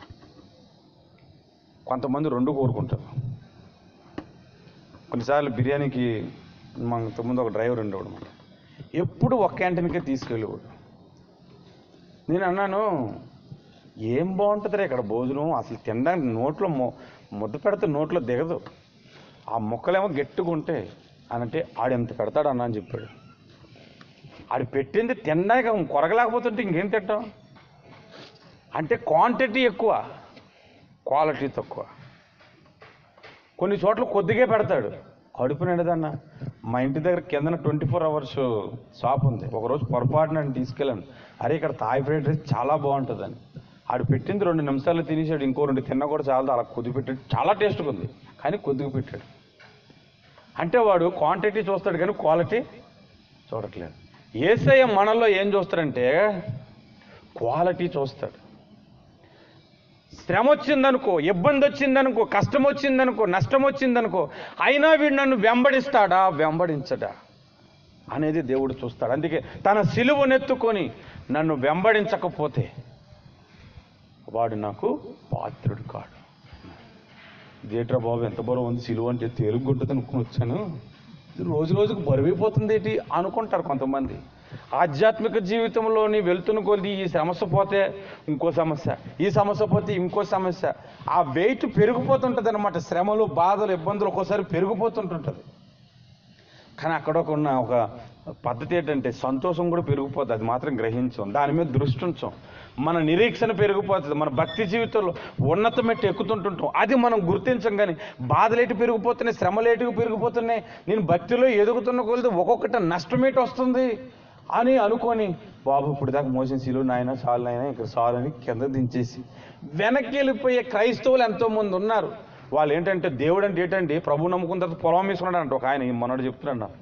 కొంతమంది రెండు కోరుకుంటారు కొన్నిసార్లు బిర్యానీకి మన ముందు ఒక డ్రైవర్ ఉండేవాడు అనమాట ఎప్పుడు ఒక క్యాంటీన్కే తీసుకెళ్ళేవాడు నేను అన్నాను ఏం బాగుంటుందిరా ఇక్కడ భోజనం అసలు తినడానికి నోట్లో మొ ముద్ద పెడితే నోట్లో దిగదు ఆ ముక్కలేమో గట్టిగా ఉంటాయి అని అంటే ఆడెంత పెడతాడు అన్న అని చెప్పాడు ఆడు పెట్టింది తినడానికి కొరగలేకపోతుంటే ఇంకేం తింటాం అంటే క్వాంటిటీ ఎక్కువ క్వాలిటీ తక్కువ కొన్ని చోట్ల కొద్దిగా పెడతాడు కడుపు నిండదన్న మా ఇంటి దగ్గర కిందన ట్వంటీ ఫోర్ అవర్స్ షాప్ ఉంది ఒకరోజు పొరపాటున నన్ను తీసుకెళ్ళాను అరే ఇక్కడ థాయ్ ఫ్రైడ్ రైస్ చాలా బాగుంటుందని ఆడు పెట్టింది రెండు నిమిషాలు తినేసాడు ఇంకో రెండు తిన్నా కూడా చాలా అలా కొద్ది పెట్టాడు చాలా టేస్ట్గా ఉంది కానీ కొద్దిగా పెట్టాడు అంటే వాడు క్వాంటిటీ చూస్తాడు కానీ క్వాలిటీ చూడట్లేదు ఏసయ్య మనలో ఏం చూస్తాడంటే క్వాలిటీ చూస్తాడు శ్రమ వచ్చిందనుకో ఇబ్బంది వచ్చిందనుకో కష్టం వచ్చిందనుకో నష్టం వచ్చిందనుకో అయినా వీడు నన్ను వెంబడిస్తాడా వెంబడించడా అనేది దేవుడు చూస్తాడు అందుకే తన సిలువనెత్తుకొని నన్ను వెంబడించకపోతే వాడు నాకు పాత్రుడు కాడు ఇదేట్రా బాబు ఎంత బరువు ఉంది సిలువ అంటే తేలుగుంటుంది అనుకుని వచ్చాను ఇది రోజు రోజుకు బరువైపోతుంది ఏంటి అనుకుంటారు కొంతమంది ఆధ్యాత్మిక జీవితంలోని వెళ్తున్న కొద్ది ఈ సమస్య పోతే ఇంకో సమస్య ఈ సమస్య పోతే ఇంకో సమస్య ఆ వెయిట్ పెరిగిపోతుంటుంది అనమాట శ్రమలు బాధలు ఇబ్బందులు ఒక్కోసారి పెరిగిపోతుంటుంటుంది కానీ అక్కడ ఒక ఉన్న ఒక పద్ధతి ఏంటంటే సంతోషం కూడా పెరిగిపోతుంది అది మాత్రం గ్రహించాం దాని మీద దృష్టి ఉంచాం మన నిరీక్షణ పెరిగిపోతుంది మన భక్తి జీవితంలో ఉన్నత మెట్టు ఎక్కుతుంటుంటాం అది మనం గుర్తించం కానీ బాధలేటి పెరిగిపోతున్నాయి శ్రమలేటికి పెరిగిపోతున్నాయి నేను భక్తిలో ఎదుగుతున్న కొలిది ఒక్కొక్కటి నష్టమేటి వస్తుంది అని అనుకొని బాబు ఇప్పుడు దాకా మోసిన శిలువు నాయన చాలు నాయన ఇక్కడ చాలు అని కింద దించేసి వెనక్కి వెళ్ళిపోయే క్రైస్తవులు ఎంతో మంది ఉన్నారు వాళ్ళు ఏంటంటే దేవుడు అంటే ఏంటండి ప్రభు నమ్ముకున్న తర్వాత పొలం వేసుకున్నాడు అంట ఒక ఆయన మనోడు చెప్తున్నాడు నాకు.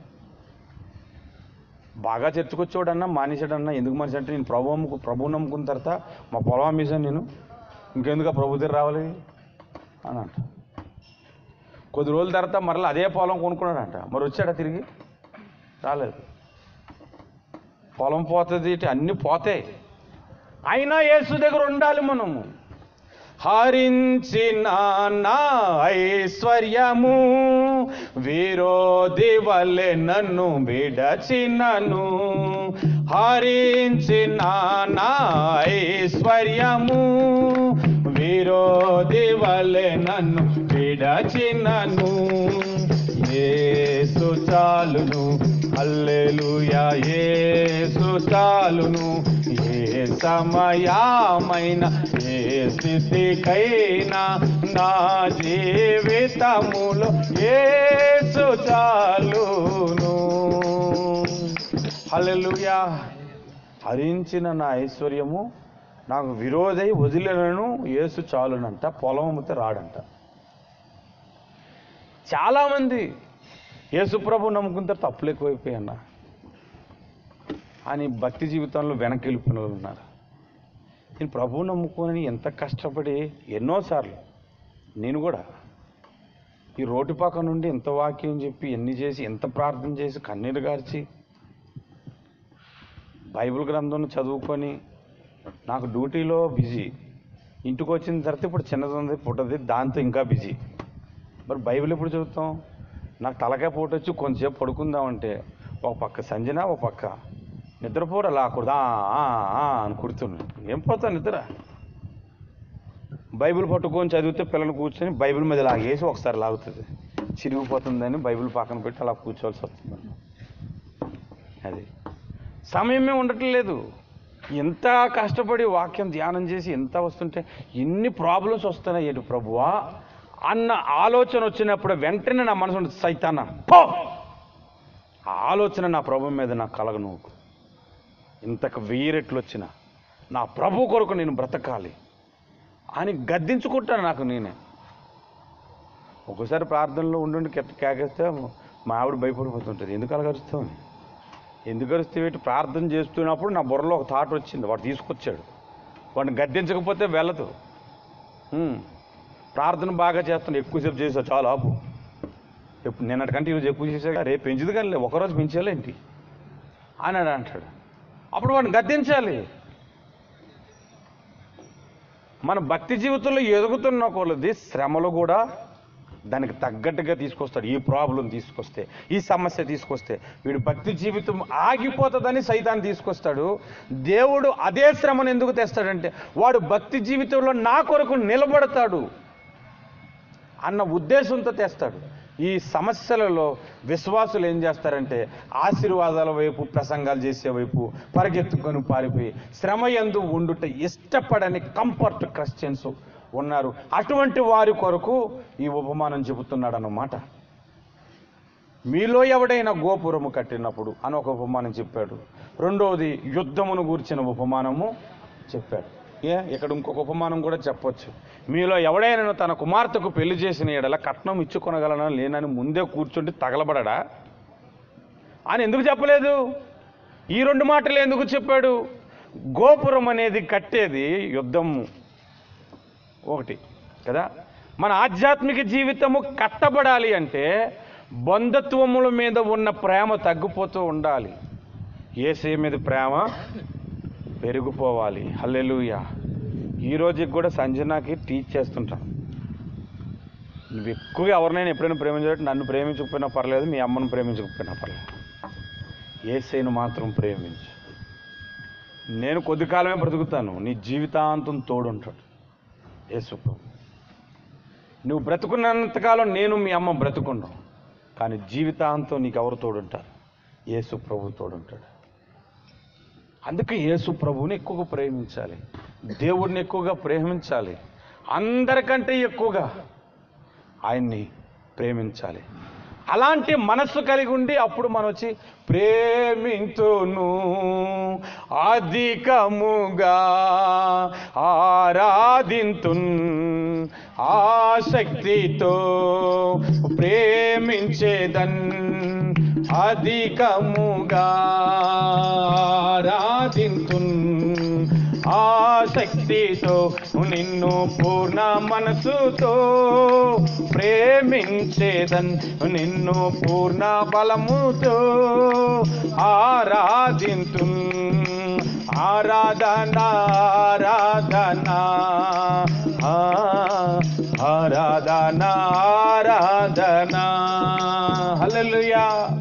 బాగా చర్చకొచ్చేవాడన్నా మానేశాడన్నా ఎందుకు మనిషి అంటే నేను ప్రభు నమ్ముకు ప్రభు నమ్ముకున్న తర్వాత మా పొలం అమ్మేశాను నేను ఇంకెందుకు ఆ ప్రభు దగ్గర రావాలి అని అంట కొద్ది రోజుల తర్వాత మరలా అదే పొలం కొనుక్కున్నాడంట మరి వచ్చాడా తిరిగి రాలేదు పొలం పోతుంది ఇటు అన్నీ పోతాయి అయినా యేసు దగ్గర ఉండాలి మనము హరించిన నా ఐశ్వర్యము విరోధి వలె నన్ను విడచినను హరించిన నా ఐశ్వర్యము విరోధి వలె నన్ను విడచినను ఏసు చాలును హల్లెలూయా ఏసు చాలును ఏ సమయమైన ఏ స్థితికైనా నా జీవితములో ఏసు చాలును హల్లెలూయా హరించిన నా ఐశ్వర్యము నాకు విరోధై వదిలేనను ఏసు చాలునంట పొలం అమ్మితే రాడంట చాలామంది యేసుప్రభు నమ్ముకుంటే తప్పులు ఎక్కువైపోయాయి అన్న అని భక్తి జీవితంలో వెనక్కి వెళ్ళిపోయిన వాళ్ళు ఉన్నారు నేను ప్రభువు నమ్ముకొని ఎంత కష్టపడి ఎన్నోసార్లు నేను కూడా ఈ రోడ్డు పక్క నుండి ఎంత వాక్యం చెప్పి ఎన్ని చేసి ఎంత ప్రార్థన చేసి కన్నీరు గార్చి బైబిల్ గ్రంథం చదువుకొని నాకు డ్యూటీలో బిజీ ఇంటికి వచ్చిన తర్వాత ఇప్పుడు చిన్నది ఉంది పుట్టది దాంతో ఇంకా బిజీ మరి బైబిల్ ఎప్పుడు చదువుతాం నాకు తలకాయ పూట వచ్చి కొంచెంసేపు పడుకుందామంటే ఒక పక్క సంజన ఒక పక్క నిద్రపోరు అలా కుడదా అని కుడుతున్నాడు ఏం పోతాను నిద్ర బైబిల్ పట్టుకొని చదివితే పిల్లలు కూర్చొని బైబిల్ మీద లాగేసి ఒకసారి లాగుతుంది చిరిగిపోతుందని బైబిల్ పక్కన పెట్టి అలా కూర్చోవాల్సి వస్తుంది అది సమయమే ఉండట్లేదు ఎంత కష్టపడి వాక్యం ధ్యానం చేసి ఎంత వస్తుంటే ఎన్ని ప్రాబ్లమ్స్ వస్తున్నాయి ఏంటి ప్రభువా అన్న ఆలోచన వచ్చినప్పుడు వెంటనే నా మనసు ఉంటుంది, సైతానా పో ఆ ఆలోచన నా ప్రభు మీద నాకు కలగ నువ్వు ఇంతకు వెయ్యి రెట్లు వచ్చిన నా ప్రభు కొరకు నేను బ్రతకాలి అని గద్దించుకుంటాను నాకు నేనే ఒక్కోసారి ప్రార్థనలో ఉండి కెట్ట కేకేస్తే మా ఆవిడ భయపడిపోతుంటుంది ఎందుకు అలా కరుస్తావు ఎందుకు కరుస్తావేంటి ప్రార్థన చేస్తున్నప్పుడు నా బుర్రలో ఒక థాట్ వచ్చింది వాడు తీసుకొచ్చాడు వాడిని గద్దించకపోతే వెళ్ళదు ఉమ్. ప్రార్థన బాగా చేస్తాను ఎక్కువసేపు చేసా చాలా ఆపు ఎప్పుడు నిన్నటికంటే ఈరోజు ఎక్కువ చేసా రేపు పెంచుదు కానీ ఒకరోజు పెంచాలేంటి అని అని అంటాడు అప్పుడు వాడిని గద్దించాలి మన భక్తి జీవితంలో ఎదుగుతున్న కొలది శ్రమలు కూడా దానికి తగ్గట్టుగా తీసుకొస్తాడు ఈ ప్రాబ్లం తీసుకొస్తే ఈ సమస్య తీసుకొస్తే వీడు భక్తి జీవితం ఆగిపోతుందని సైతాన్ని తీసుకొస్తాడు దేవుడు అదే శ్రమను ఎందుకు తెస్తాడంటే వాడు భక్తి జీవితంలో నా కొరకు నిలబడతాడు అన్న ఉద్దేశంతో తెస్తాడు ఈ సమస్యలలో విశ్వాసులు ఏం చేస్తారంటే ఆశీర్వాదాల వైపు ప్రసంగాలు చేసే వైపు పరిగెత్తుకొని పారిపోయి శ్రమ ఎందు ఉండుట ఇష్టపడని కంఫర్ట్ క్రిస్టియన్స్ ఉన్నారు అటువంటి వారి కొరకు ఈ ఉపమానం చెబుతున్నాడు అన్నమాట మీలో ఎవడైనా గోపురము కట్టినప్పుడు అని ఒక ఉపమానం చెప్పాడు రెండవది యుద్ధమును గూర్చిన ఉపమానము చెప్పాడు ఏ ఇక్కడ ఇంకొక ఉపమానం కూడా చెప్పొచ్చు మీలో ఎవడైనా తన కుమార్తెకు పెళ్లి చేసిన ఎడల కట్నం ఇచ్చుకొనగలనా లేనని ముందే కూర్చుండి తగలబడడా అని ఎందుకు చెప్పలేదు ఈ రెండు మాటలు ఎందుకు చెప్పాడు గోపురం అనేది కట్టేది యుద్ధము ఒకటి కదా మన ఆధ్యాత్మిక జీవితము కట్టబడాలి అంటే బంధుత్వముల మీద ఉన్న ప్రేమ తగ్గిపోతూ ఉండాలి ఏసే మీద ప్రేమ పెరిగిపోవాలి హల్లెలూయా ఈ రోజుకి కూడా సంజనాకి టీచ్ చేస్తుంటాను నువ్వు ఎక్కువగా ఎవరినైనా ఎప్పుడైనా ప్రేమించాలంటే నన్ను ప్రేమించకపోయినా పర్లేదు మీ అమ్మను ప్రేమించకపోయినా పర్లేదు ఏసైను మాత్రం ప్రేమించు నేను కొద్ది కాలమే బ్రతుకుతాను నీ జీవితాంతం తోడుంటాడు యేసు ప్రభు. నువ్వు బ్రతుకున్నంతకాలం నేను మీ అమ్మ బ్రతుకున్నాం కానీ జీవితాంతం నీకు ఎవరు తోడుంటారు యేసు ప్రభు తోడుంటాడు అందుకే యేసు ప్రభువుని ఎక్కువగా ప్రేమించాలి దేవుడిని ఎక్కువగా ప్రేమించాలి అందరికంటే ఎక్కువగా ఆయన్ని ప్రేమించాలి అలాంటి మనస్సు కలిగి ఉండి అప్పుడు మనం వచ్చి ప్రేమింతును అధికముగా ఆరాధింతున్ ఆసక్తితో ప్రేమించేదన్ అధికముగా ఆరాధింతున్ ఆసక్తితో నిన్ను పూర్ణ మనసుతో ప్రేమించేదన్ నిన్ను పూర్ణ బలముతో ఆరాధింతు ఆరాధన ఆరాధన ఆ, ఆరాధన ఆరాధన హల్లెలూయా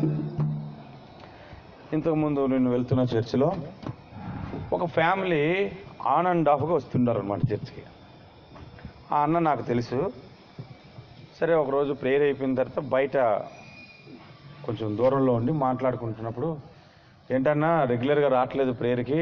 ఇంతకుముందు నేను వెళ్తున్న చర్చిలో ఒక ఫ్యామిలీ ఆన్ అండ్ ఆఫ్గా వస్తున్నారు అనమాట చర్చికి ఆ అన్న నాకు తెలుసు సరే ఒకరోజు ప్రేయర్ అయిపోయిన తర్వాత బయట కొంచెం దూరంలో ఉండి మాట్లాడుకుంటున్నప్పుడు ఏంటన్నా రెగ్యులర్గా రావట్లేదు ప్రేయర్కి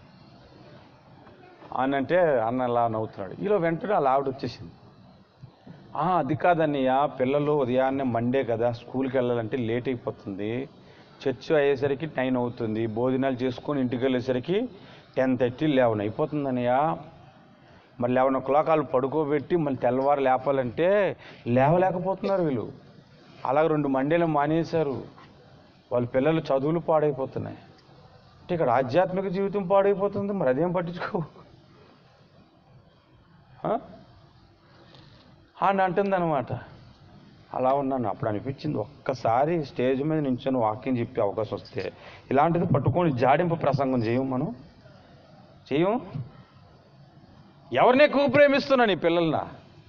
అని అంటే అన్న అలా నవ్వుతున్నాడు ఈలో వెంటనే అలా ఆవిడ వచ్చేసింది "ఆ, అది కాదన్నయ్య పిల్లలు ఉదయాన్నే మండే కదా స్కూల్కి వెళ్ళాలంటే లేట్ అయిపోతుంది చర్చ్ అయ్యేసరికి నైన్ అవుతుంది భోజనాలు చేసుకొని ఇంటికి వెళ్ళేసరికి టెన్ థర్టీ లెవెన్ అయిపోతుంది అన్నయ్య మరి లెవెన్ ఓ క్లాక్ వాళ్ళు పడుకోబెట్టి మళ్ళీ తెల్లవారు లేపాలంటే లేవలేకపోతున్నారు వీళ్ళు అలాగే రెండు మండేలు మానేశారు వాళ్ళ పిల్లలు చదువులు పాడైపోతున్నాయి అంటే ఇక్కడ ఆధ్యాత్మిక జీవితం పాడైపోతుంది మరి అదేం పట్టించుకో ఆ? అని అంటుందన్నమాట అలా ఉన్నాను అప్పుడు అనిపించింది ఒక్కసారి స్టేజ్ మీద నించొని వాక్యం చెప్పే అవకాశం వస్తే ఇలాంటిది పట్టుకొని జాడింపు ప్రసంగం చేయం మనం చేయం ఎవరిని ఎక్కువ ప్రేమిస్తున్నా నీ పిల్లల్ని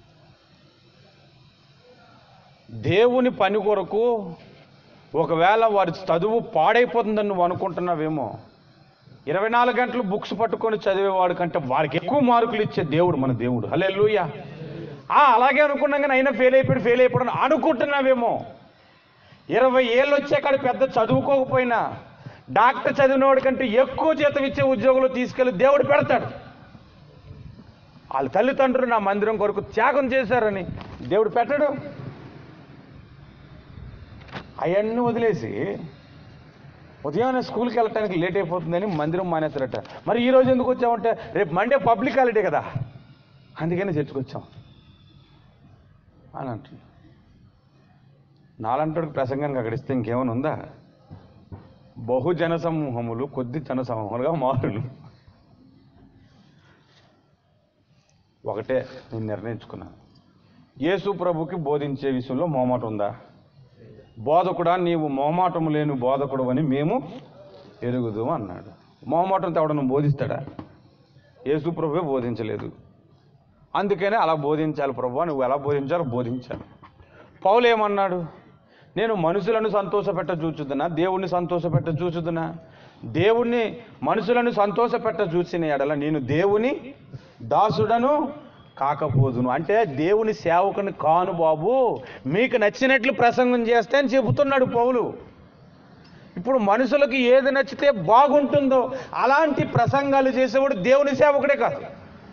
దేవుని పని కొరకు ఒకవేళ వారి చదువు పాడైపోతుందని నువ్వు అనుకుంటున్నావేమో ఇరవై నాలుగు గంటలు బుక్స్ పట్టుకొని చదివేవాడు కంటే వారికి ఎక్కువ మార్కులు ఇచ్చే దేవుడు మన దేవుడు హలే ఆ అలాగే అనుకున్నాం కానీ అయినా ఫెయిల్ అయిపోయాడు ఫెయిల్ అయిపోయాడు అనుకుంటున్నావేమో ఇరవై ఏళ్ళు వచ్చాక పెద్ద చదువుకోకపోయినా డాక్టర్ చదివినవాడి కంటే ఎక్కువ జీతం ఇచ్చే ఉద్యోగులు తీసుకెళ్ళి దేవుడు పెడతాడు వాళ్ళ తల్లిదండ్రులు నా మందిరం కొరకు త్యాగం చేశారని దేవుడు పెట్టడు అవన్నీ వదిలేసి ఉదయాన్నే స్కూల్కి వెళ్ళటానికి లేట్ అయిపోతుందని మందిరం మానేస్తారట మరి ఈ రోజు ఎందుకు వచ్చామంటే రేపు మండే పబ్లిక్ హాలిడే కదా అందుకని చర్చకు వచ్చాం అని అంటుంది నాలంటాడికి ప్రసంగానికి అక్కడ ఇస్తే ఇంకేమైనా ఉందా బహుజన సమూహములు కొద్ది జన సమూహాలుగా మారును ఒకటే నేను నిర్ణయించుకున్నాను యేసు ప్రభుకి బోధించే విషయంలో మోమాట ఉందా బోధకుడా నీవు మోమాటము లేని బోధకుడు అని మేము ఎరుగుదు అన్నాడు మోమాటంతో ఎవడను బోధిస్తాడా యేసు ప్రభువే బోధించలేదు అందుకనే అలా బోధించాలి ప్రభు నువ్వు ఎలా బోధించాలో బోధించాలి పౌలు ఏమన్నాడు నేను మనుషులను సంతోషపెట్ట చూచుదునా దేవుణ్ణి సంతోషపెట్ట చూచుదునా దేవుణ్ణి మనుషులను సంతోషపెట్ట చూసిన ఎడల నేను దేవుని దాసుడను కాకపోదును అంటే దేవుని సేవకుని కాను బాబు మీకు నచ్చినట్లు ప్రసంగం చేస్తే అని చెబుతున్నాడు పౌలు ఇప్పుడు మనుషులకు ఏది నచ్చితే బాగుంటుందో అలాంటి ప్రసంగాలు చేసేవాడు దేవుని సేవకుడే కాదు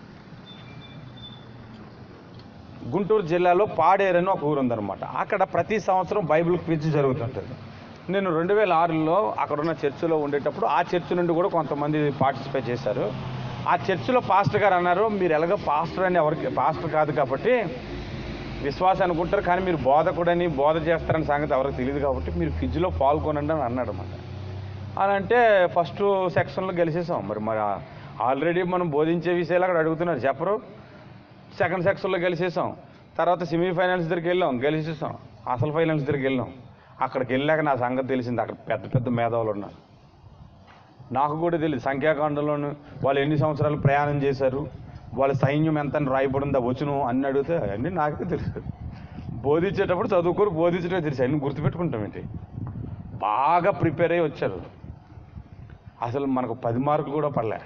గుంటూరు జిల్లాలో పాడేరని ఒక ఊరు ఉందన్నమాట అక్కడ ప్రతి సంవత్సరం బైబిల్ క్విజ్ జరుగుతుంటుంది నేను రెండు వేల ఆరులో అక్కడ ఉన్న చర్చిలో ఉండేటప్పుడు ఆ చర్చి నుండి కూడా కొంతమంది పార్టిసిపేట్ చేశారు ఆ చర్చిలో పాస్టర్ గారు అన్నారు మీరు ఎలాగో పాస్టర్ అని ఎవరికి పాస్టర్ కాదు కాబట్టి విశ్వాసం అనుకుంటారు కానీ మీరు బోధకుడని బోధ చేస్తారని సంగతి ఎవరికి తెలియదు కాబట్టి మీరు క్విజ్లో పాల్గొనండి అని అన్నాడు అన్నమాట అని అంటే ఫస్ట్ సెక్షన్లో గెలిచేసాం మరి మరి ఆల్రెడీ మనం బోధించే విషయాలు అక్కడ అడుగుతున్నారు చెప్పరు సెకండ్ సెక్షన్లో గెలిచేసాం తర్వాత సెమీఫైనల్స్ దగ్గరికి వెళ్ళాం గెలిచేసాం అసలు ఫైనల్స్ దగ్గరికి వెళ్ళాం అక్కడికి వెళ్ళాక నా సంగతి తెలిసింది అక్కడ పెద్ద పెద్ద మేధావులు ఉన్నారు నాకు కూడా తెలియదు సంఖ్యాకాండంలోను వాళ్ళు ఎన్ని సంవత్సరాలు ప్రయాణం చేశారు వాళ్ళ సైన్యం ఎంత అని రాయబడిందా వచ్చును అన్ని అడిగితే అన్నీ నాకే తెలుసు బోధించేటప్పుడు చదువుకోరు బోధించడమే తెలుసు అన్ని గుర్తుపెట్టుకుంటాం ఏంటి బాగా ప్రిపేర్ అయ్యి వచ్చారు అసలు మనకు పది మార్కులు కూడా పడలే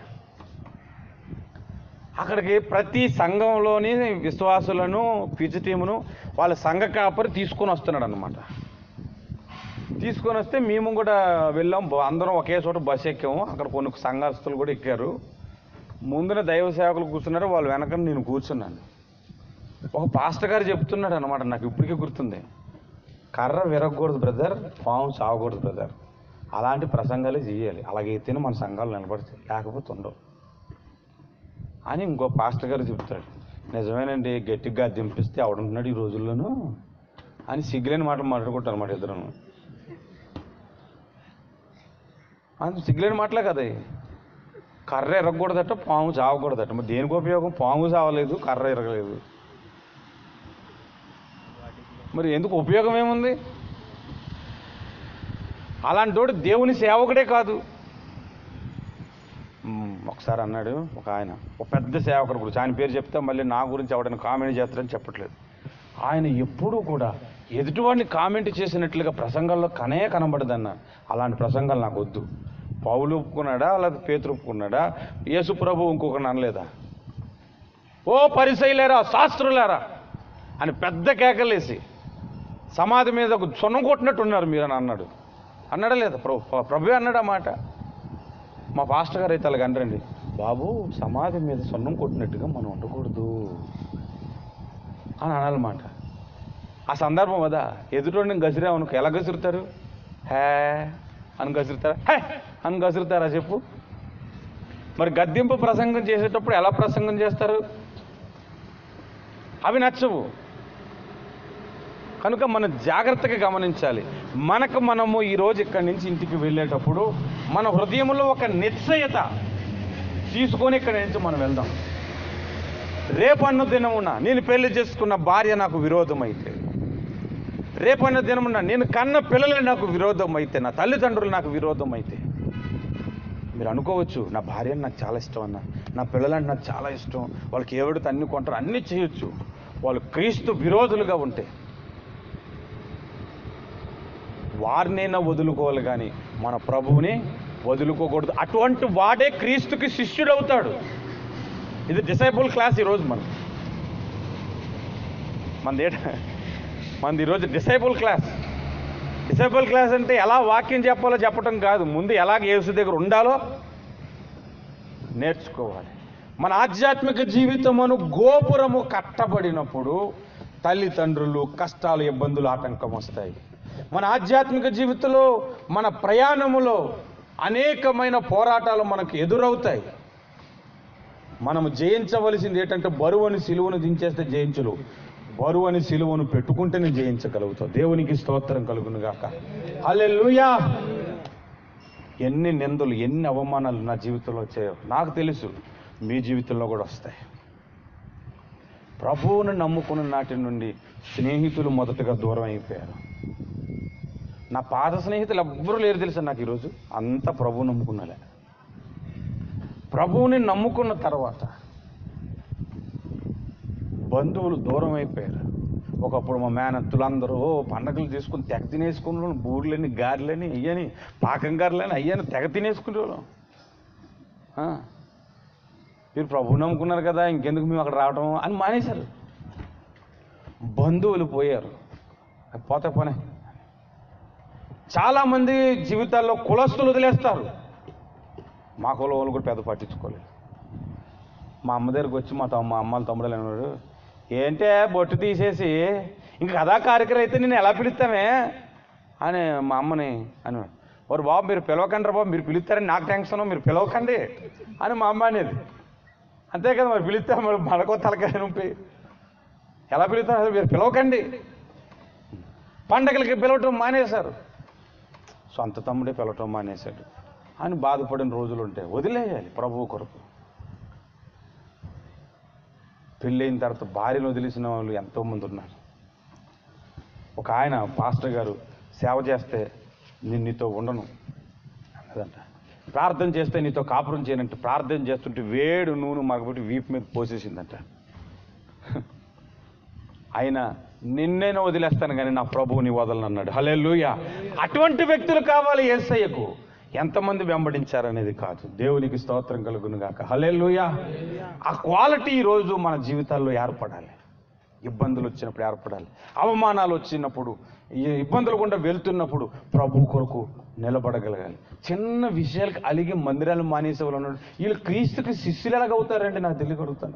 అక్కడికి ప్రతి సంఘంలోని విశ్వాసులను క్విజ్ టీమును వాళ్ళ సంఘ కాపరి తీసుకొని వస్తున్నాడు అనమాట తీసుకొని వస్తే మేము కూడా వెళ్ళాం బ- అందరం ఒకే చోట బస్సు ఎక్కాము అక్కడ కొన్ని సంఘస్థులు కూడా ఎక్కారు ముందున దైవ సేవకులు కూర్చున్నారు వాళ్ళు వెనక నేను కూర్చున్నాను ఒక పాస్టర్ గారు చెప్తున్నాడు అనమాట నాకు ఇప్పటికీ గుర్తుంది కర్ర విరగకూడదు బ్రదర్ పాము చావకూడదు బ్రదర్ అలాంటి ప్రసంగాలే చేయాలి అలాగైతేనే మన సంఘాలు నిలబడతాయి లేకపోతే ఉండవు అని ఇంకో పాస్టర్ గారు చెప్తాడు నిజమేనండి గట్టిగా దింపిస్తే ఆవిడుంటున్నాడు ఈ రోజుల్లోనూ అని సిగ్గులేని మాటలు మాట్లాడుకుంటారు అన్నమాట ఇద్దరు అది సిగ్గులేని మాటలే కదా ఇవి. కర్ర ఎరగకూడదట పాము చావకూడదట మరి దేనికి ఉపయోగం పాము చావలేదు కర్ర ఎరగలేదు మరి ఎందుకు ఉపయోగం ఏముంది అలాంటి వాడు దేవుని సేవకుడే కాదు మ్మ్, ఒకసారి అన్నాడు ఒక ఆయన ఒక పెద్ద సేవకుడు గురించి ఆయన పేరు చెప్తే మళ్ళీ నా గురించి ఎవడైనా కామెంట్ చేస్తారని చెప్పట్లేదు ఆయన ఎప్పుడూ కూడా ఎదుటివాడిని కామెంట్ చేసినట్లుగా ప్రసంగాల్లో కనే కనబడదన్న అలాంటి ప్రసంగాలు నాకు వద్దు పౌలు ఒప్పుకున్నాడా లేదా పేతురు ఒప్పుకున్నాడా యేసు ప్రభు ఇంకొకరిని అనలేదా ఓ పరిశైలేరా శాస్త్రులారా అని పెద్ద కేకలేసి సమాధి మీద ఒక సొన్నం కొట్టినట్టున్నారు మీరు అని అన్నాడు అన్నాడా లేదా ప్రభు ప్రభు అన్నాడా మాట మా పాస్టర్ గారు అయితే అలాగ అనరండి బాబు సమాధి మీద సొన్నం కొట్టినట్టుగా మనం ఉండకూడదు అని అనాలన్నమాట ఆ సందర్భం అదా ఎదుటి గసిరామనుకో ఎలా గసురుతారు హే అని గసురుతారా హే అని గసురుతారా చెప్పు మరి గద్దెంపు ప్రసంగం చేసేటప్పుడు ఎలా ప్రసంగం చేస్తారు అవి నచ్చవు కనుక మనం జాగ్రత్తగా గమనించాలి మనకు మనము ఈరోజు ఇక్కడి నుంచి ఇంటికి వెళ్ళేటప్పుడు మన హృదయంలో ఒక నిశ్చయత తీసుకొని ఇక్కడి నుంచి మనం వెళ్దాం రేపన్న దినమున నేను పెళ్లి చేసుకున్న భార్య నాకు విరోధం అయితే రేపన్న దినమున నేను కన్న పిల్లలు నాకు విరోధం అయితే నా తల్లిదండ్రులు నాకు విరోధం అయితే మీరు అనుకోవచ్చు నా భార్య అంటే నాకు చాలా ఇష్టం అన్న నా పిల్లలంటే నాకు చాలా ఇష్టం వాళ్ళకి ఏవిడితే అన్ని కొంటారు అన్నీ చేయొచ్చు వాళ్ళు క్రీస్తు విరోధులుగా ఉంటే వారినైనా వదులుకోవాలి కానీ మన ప్రభువుని వదులుకోకూడదు అటువంటి వాడే క్రీస్తుకి శిష్యుడవుతాడు ఇది డిసైబుల్ క్లాస్ ఈరోజు మనం మనది ఏట మనది ఈరోజు డిసైబుల్ క్లాస్ డిసైబుల్ క్లాస్ అంటే ఎలా వాక్యం చెప్పాలో చెప్పడం కాదు ముందు ఎలాగ యేసు దగ్గర ఉండాలో నేర్చుకోవాలి మన ఆధ్యాత్మిక జీవితమును గోపురము కట్టబడినప్పుడు తల్లిదండ్రులు కష్టాలు ఇబ్బందులు ఆటంకం వస్తాయి మన ఆధ్యాత్మిక జీవితంలో మన ప్రయాణములో అనేకమైన పోరాటాలు మనకు ఎదురవుతాయి మనము జయించవలసింది ఏంటంటే బరువుని సిలువను దించేస్తే జయించలు బరువుని సిలువను పెట్టుకుంటేనే జయించగలుగుతావు దేవునికి స్తోత్రం కలుగును గాక హల్లెలూయా ఎన్ని నిందలు ఎన్ని అవమానాలు నా జీవితంలో వచ్చాయో నాకు తెలుసు మీ జీవితంలో కూడా వస్తాయి ప్రభువును నమ్ముకున్న నాటి నుండి స్నేహితులు మొదటగా దూరం అయిపోయారు నా పాత స్నేహితులు ఎవ్వరూ లేరు తెలుసా నాకు ఈరోజు అంతా ప్రభువు నమ్ముకున్నలే ప్రభువుని నమ్ముకున్న తర్వాత బంధువులు దూరం అయిపోయారు ఒకప్పుడు మా మేనత్తులందరూ పండగలు తీసుకుని తెగ తినేసుకునే బూర్లని గారెలని అయ్యని పాకం గారెలని అయ్యని తెగ తినేసుకునేవాళ్ళం ఆ. మీరు ప్రభువు నమ్ముకున్నారు కదా ఇంకెందుకు మేము అక్కడ రావటం అని మానేశారు బంధువులు పోయారు పోతే పోనే చాలామంది జీవితాల్లో కులస్తులు వదిలేస్తారు మా కులం వాళ్ళు కూడా పెద్ద పట్టించుకోలేదు మా అమ్మ దగ్గరికి వచ్చి మా తమ్మ మా అమ్మాళ్ళ తమ్ముడు అన్నాడు ఏంటే బొట్టు తీసేసి ఇంక కథా కార్యక్రమం అయితే నేను ఎలా పిలుస్తామే అని మా అమ్మని అని వారు బాబు మీరు పిలవకండి రా బాబు మీరు పిలుస్తారని నాకు టెన్షన్ మీరు పిలవకండి అని మా అమ్మ అనేది అంతే కదా మరి పిలిస్తే మరి మనకో తలకాయ నొప్పి ఎలా పిలుస్తారు అసలు మీరు పిలవకండి పండగలకి పిలవటం మానేశారు సొంత తమ్ముడే పిలవటం మానేశాడు అని బాధపడిన రోజులు ఉంటాయి వదిలేయాలి ప్రభువు కొరకు పెళ్ళైన తర్వాత భార్యను వదిలేసిన వాళ్ళు ఎంతోమంది ఉన్నారు ఒక ఆయన పాస్టర్ గారు సేవ చేస్తే నేను నీతో ఉండను అన్నదంట ప్రార్థన చేస్తే నీతో కాపురం చేయనంటే ప్రార్థన చేస్తుంటే వేడు నూనె మగబెట్టి వీపు మీద పోసేసిందంట ఆయన నిన్నేనో వదిలేస్తాను కానీ నా ప్రభువుని వదలను అన్నాడు హలే అటువంటి వ్యక్తులు కావాలి ఏసయ్యకు ఎంతమంది వెంబడించారనేది కాదు దేవునికి స్తోత్రం కలుగును గాక హలే ఆ క్వాలిటీ ఈరోజు మన జీవితాల్లో ఏర్పడాలి ఇబ్బందులు వచ్చినప్పుడు ఏర్పడాలి అవమానాలు వచ్చినప్పుడు ఈ ఇబ్బందులు గుండా వెళ్తున్నప్పుడు ప్రభు కొరకు నిలబడగలగాలి చిన్న విషయాలకు అలిగి మందిరాలు మానేసే వాళ్ళు ఉన్నాడు వీళ్ళు క్రీస్తుకి శిష్యులు ఎలాగవుతారండి నాకు తెలియగలుగుతాను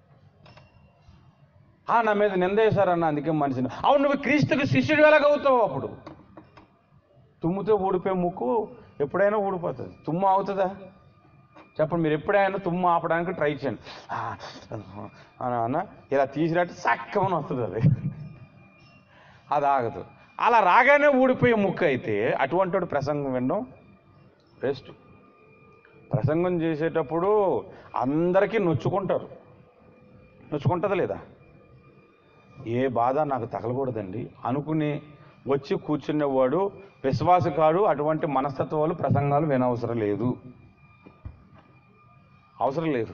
ఆ నా మీద నిందేశారన్న అందుకే మనిషిని అవును నువ్వు క్రీస్తుకి శిష్యుడు ఎలాగవుతావు అప్పుడు తుమ్ముతో ఊడిపోయే ముక్కు ఎప్పుడైనా ఊడిపోతుంది తుమ్ము అవుతుందా చెప్పండి మీరు ఎప్పుడైనా తుమ్ము ఆపడానికి ట్రై చేయండి ఆ, అని అన్న ఇలా తీసినట్టు చక్కమని వస్తుంది అది అది ఆగదు అలా రాగానే ఊడిపోయే ముక్కు అయితే అటువంటి వాడు ప్రసంగం వినడం వేస్ట్ ప్రసంగం చేసేటప్పుడు అందరికీ నొచ్చుకుంటారు నొచ్చుకుంటుందా లేదా ఏ బాధ నాకు తగలకూడదండి అనుకుని వచ్చి కూర్చునేవాడు విశ్వాసకాడు అటువంటి మనస్తత్వాలు ప్రసంగాలు వినవసరం లేదు అవసరం లేదు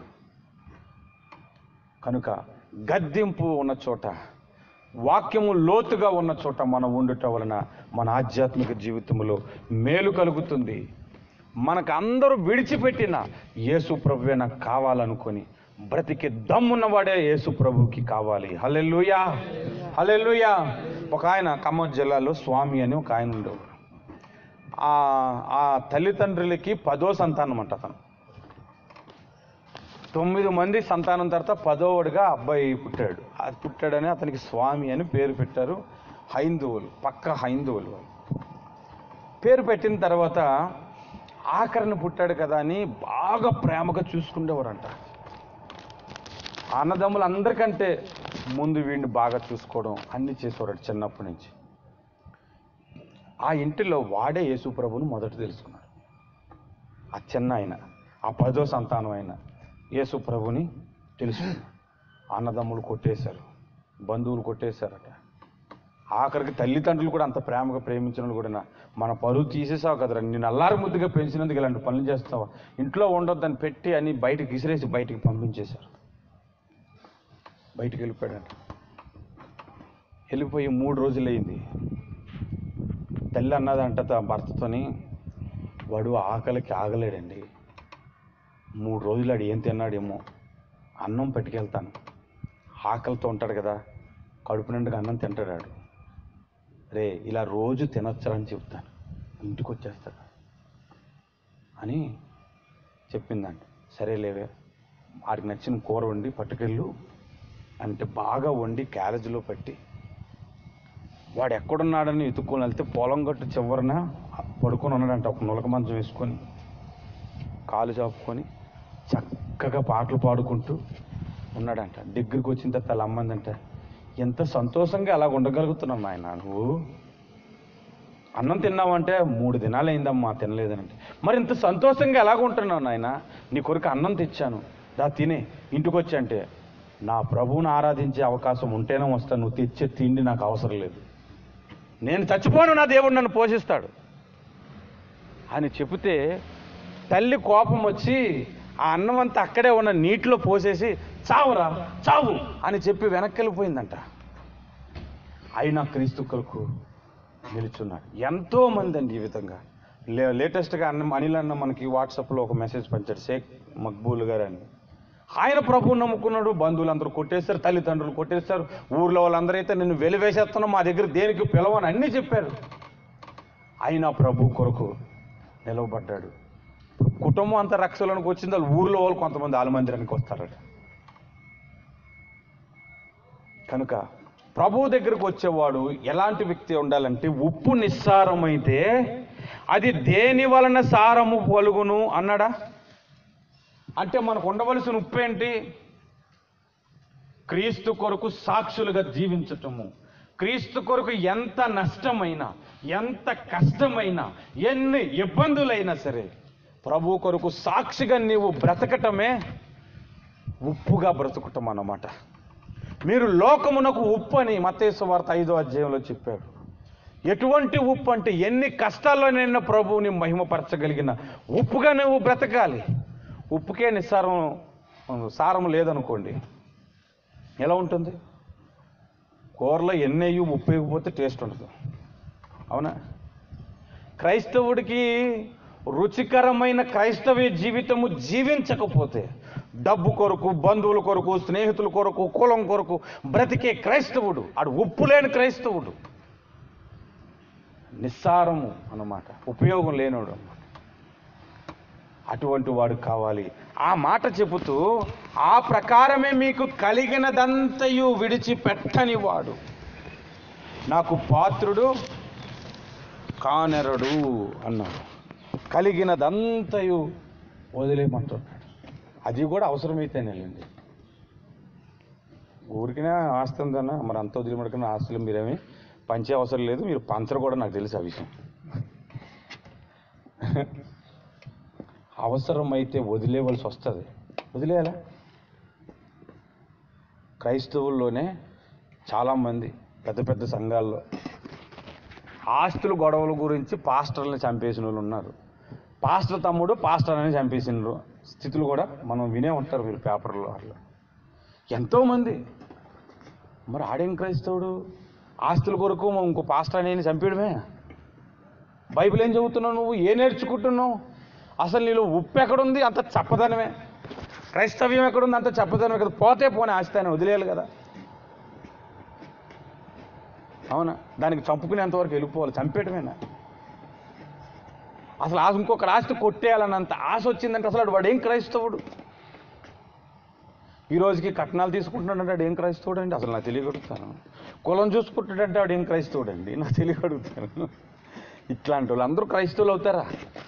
కనుక గద్దింపు ఉన్న చోట వాక్యము లోతుగా ఉన్న చోట మనం ఉండుట వలన మన ఆధ్యాత్మిక జీవితంలో మేలు కలుగుతుంది మనకు అందరూ విడిచిపెట్టిన యేసు ప్రభువే నాకు కావాలనుకొని బ్రతికి దమ్మున్నవాడే యేసు ప్రభుకి కావాలి హల్లెలూయా హల్లెలూయా ఒక ఆయన ఖమ్మం జిల్లాలో స్వామి అని ఒక ఆయన ఉండేవాడు ఆ ఆ తల్లిదండ్రులకి పదో సంతానం అంట అతను తొమ్మిది మంది సంతానం తర్వాత పదోవాడుగా అబ్బాయి పుట్టాడు అది పుట్టాడని అతనికి స్వామి అని పేరు పెట్టారు హైందువులు పక్క హైందువులు వాళ్ళు. పేరు పెట్టిన తర్వాత ఆఖరిని పుట్టాడు కదా అని బాగా ప్రేమగా చూసుకునేవారంట అన్నదమ్ములు అందరికంటే ముందు వీడిని బాగా చూసుకోవడం అన్ని చేసేవాడు చిన్నప్పటి నుంచి ఆ ఇంటిలో వాడే యేసు ప్రభువును మొదట తెలుసుకున్నాడు ఆ చిన్న ఆయన ఆ పదో సంతానం అయిన యేసు ప్రభుని తెలుసుకున్నాడు అన్నదమ్ములు కొట్టేశారు బంధువులు కొట్టేశారట ఆఖరికి తల్లిదండ్రులు కూడా అంత ప్రేమగా ప్రేమించిన వాళ్ళు కూడా మన పరువు తీసేసావు కదరా నేను అల్లారి ముద్దుగా పెంచినందుకు ఇలాంటి పనులు చేస్తావా ఇంట్లో ఉండొద్దని పెట్టి అని బయటకు విసిరేసి బయటికి పంపించేశారు బయటికి వెళ్ళిపోయాడంట వెళ్ళిపోయి మూడు రోజులు అయింది తల్లి అన్నదంట తన భర్తతోని వాడు ఆకలికి ఆగలేడండి మూడు రోజులు ఆడు ఏం తిన్నాడేమో అన్నం పట్టుకెళ్తాను ఆకలితో ఉంటాడు కదా కడుపు నిండుగా అన్నం తింటాడు ఆడు రే ఇలా రోజు తినొచ్చని చెప్తాను ఇంటికి వచ్చేస్తాడు అని చెప్పిందంట సరే లేవే వాడికి నచ్చిన కూర వండి పట్టుకెళ్ళు అంటే బాగా వండి క్యారేజ్లో పెట్టి వాడు ఎక్కడున్నాడని ఎత్తుక్కొని వెళ్తే పొలం గట్టు చివరన పడుకొని ఉన్నాడంట ఒక నులక మంచం వేసుకొని కాలు చాపుకొని చక్కగా పాటలు పాడుకుంటూ ఉన్నాడంట దగ్గరికి వచ్చిన తర్వాత వాళ్ళ అమ్మందంట ఎంత సంతోషంగా అలా ఉండగలుగుతున్నావు నాయన నువ్వు అన్నం తిన్నావంటే మూడు దినాలు అయిందమ్మా తినలేదనంటే మరి ఇంత సంతోషంగా ఎలాగ ఉంటున్నావు నాయన నీ కొరకు అన్నం తెచ్చాను దా తినే ఇంటికి వచ్చి అంటే నా ప్రభువుని ఆరాధించే అవకాశం ఉంటేనే వస్తాను నువ్వు తెచ్చే తిండి నాకు అవసరం లేదు నేను చచ్చిపోను నా దేవుడు నన్ను పోషిస్తాడు అని చెబితే తల్లి కోపం వచ్చి ఆ అన్నం అంతా అక్కడే ఉన్న నీటిలో పోసేసి చావురా చావు అని చెప్పి వెనక్కి వెళ్ళిపోయిందంట అయినా క్రీస్తు కొరకు నిలుచున్నాడు ఎంతో మంది అండి ఈ విధంగా లే లేటెస్ట్గా అన్న అనిల్ అన్న మనకి వాట్సాప్లో ఒక మెసేజ్ పంచాడు షేక్ మక్బూల్ గారు అని ఆయన ప్రభువు నమ్ముకున్నాడు బంధువులందరూ కొట్టేశారు తల్లిదండ్రులు కొట్టేశారు ఊర్లో వాళ్ళందరూ అయితే నిన్ను వెలివేసేస్తున్నాం మా దగ్గర దేనికి పిలవని అన్నీ చెప్పారు అయినా ప్రభు కొరకు నిలవబడ్డాడు కుటుంబం అంతా రక్షలోనికి వచ్చింది వాళ్ళు ఊర్లో వాళ్ళు కొంతమంది ఆల మందిరానికి వస్తారట కనుక ప్రభువు దగ్గరకు వచ్చేవాడు ఎలాంటి వ్యక్తి ఉండాలంటే ఉప్పు నిస్సారమైతే అది దేని వలన సారము పలుగును అన్నాడా అంటే మనకు ఉండవలసిన ఉప్పు ఏంటి క్రీస్తు కొరకు సాక్షులుగా జీవించటము క్రీస్తు కొరకు ఎంత నష్టమైనా ఎంత కష్టమైనా ఎన్ని ఇబ్బందులైనా సరే ప్రభు కొరకు సాక్షిగా నీవు బ్రతకటమే ఉప్పుగా బ్రతకటం అన్నమాట మీరు లోకమునకు ఉప్పు అని మతేశ్వ వార్త ఐదో అధ్యాయంలో చెప్పాడు ఎటువంటి ఉప్పు అంటే ఎన్ని కష్టాల్లో నిన్న ప్రభువుని మహిమపరచగలిగిన ఉప్పుగా నువ్వు బ్రతకాలి ఉప్పుకే నిస్సారం సారం లేదనుకోండి ఎలా ఉంటుంది కూరలో ఎన్ని అయ్యి ఉప్పు వేయకపోతే టేస్ట్ ఉండదు అవునా క్రైస్తవుడికి రుచికరమైన క్రైస్తవ జీవితము జీవించకపోతే డబ్బు కొరకు బంధువుల కొరకు స్నేహితుల కొరకు కులం కొరకు బ్రతికే క్రైస్తవుడు ఆడు ఉప్పు లేని క్రైస్తవుడు నిస్సారము అన్నమాట ఉపయోగం లేనివాడు అన్నమాట అటువంటి వాడు కావాలి ఆ మాట చెబుతూ ఆ ప్రకారమే మీకు కలిగినదంతయు విడిచిపెట్టని వాడు నాకు పాత్రుడు కానెరడు అన్నాడు కలిగినదంతయు వదిలేయమంటున్నాడు అది కూడా అవసరమైతేనేనండి ఊరికినే ఆస్తి ఉందన్న మరి అంత వదిలిమడుకున్న ఆస్తులు మీరేమి పంచే అవసరం లేదు మీరు పంచరు కూడా నాకు తెలుసు ఆ విషయం అవసరమైతే వదిలేవలసి వస్తుంది వదిలేయాలా క్రైస్తవుల్లోనే చాలామంది పెద్ద పెద్ద సంఘాల్లో ఆస్తుల గొడవల గురించి పాస్టర్ని చంపేసిన వాళ్ళు ఉన్నారు పాస్టర్ తమ్ముడు పాస్టర్ అని చంపేసిన స్థితులు కూడా మనం వినే ఉంటారు మీరు పేపర్లో అట్లా ఎంతోమంది మరి ఆడేం క్రైస్తవుడు ఆస్తుల కొరకు ఇంకో పాస్టర్ అని చంపేయడమే బైబిల్ ఏం చదువుతున్నావు నువ్వు ఏ నేర్చుకుంటున్నావు అసలు నీలో ఉప్పు ఎక్కడుంది అంత చప్పదనమే క్రైస్తవ్యం ఎక్కడుంది అంత చప్పదనమే కదా పోతే పోనీ ఆస్తి అని వదిలేయాలి కదా అవునా దానికి చంపుకునేంత వరకు వెళ్ళిపోవాలి చంపేయటమేనా అసలు ఆ ఇంకొక ఆస్తి కొట్టేయాలన్నంత ఆశ వచ్చిందంటే అసలు వాడు ఏం క్రైస్తవుడు ఈ రోజుకి కట్నాలు తీసుకుంటున్నాడంటే వాడు ఏం క్రైస్తవుడు అండి అసలు నాకు తెలియగలుగుతాను కులం చూసుకుంటాడంటే వాడు ఏం క్రైస్తవుడు అండి నాకు తెలియగలుగుతాను ఇట్లాంటి వాళ్ళు అందరూ క్రైస్తవులు అవుతారా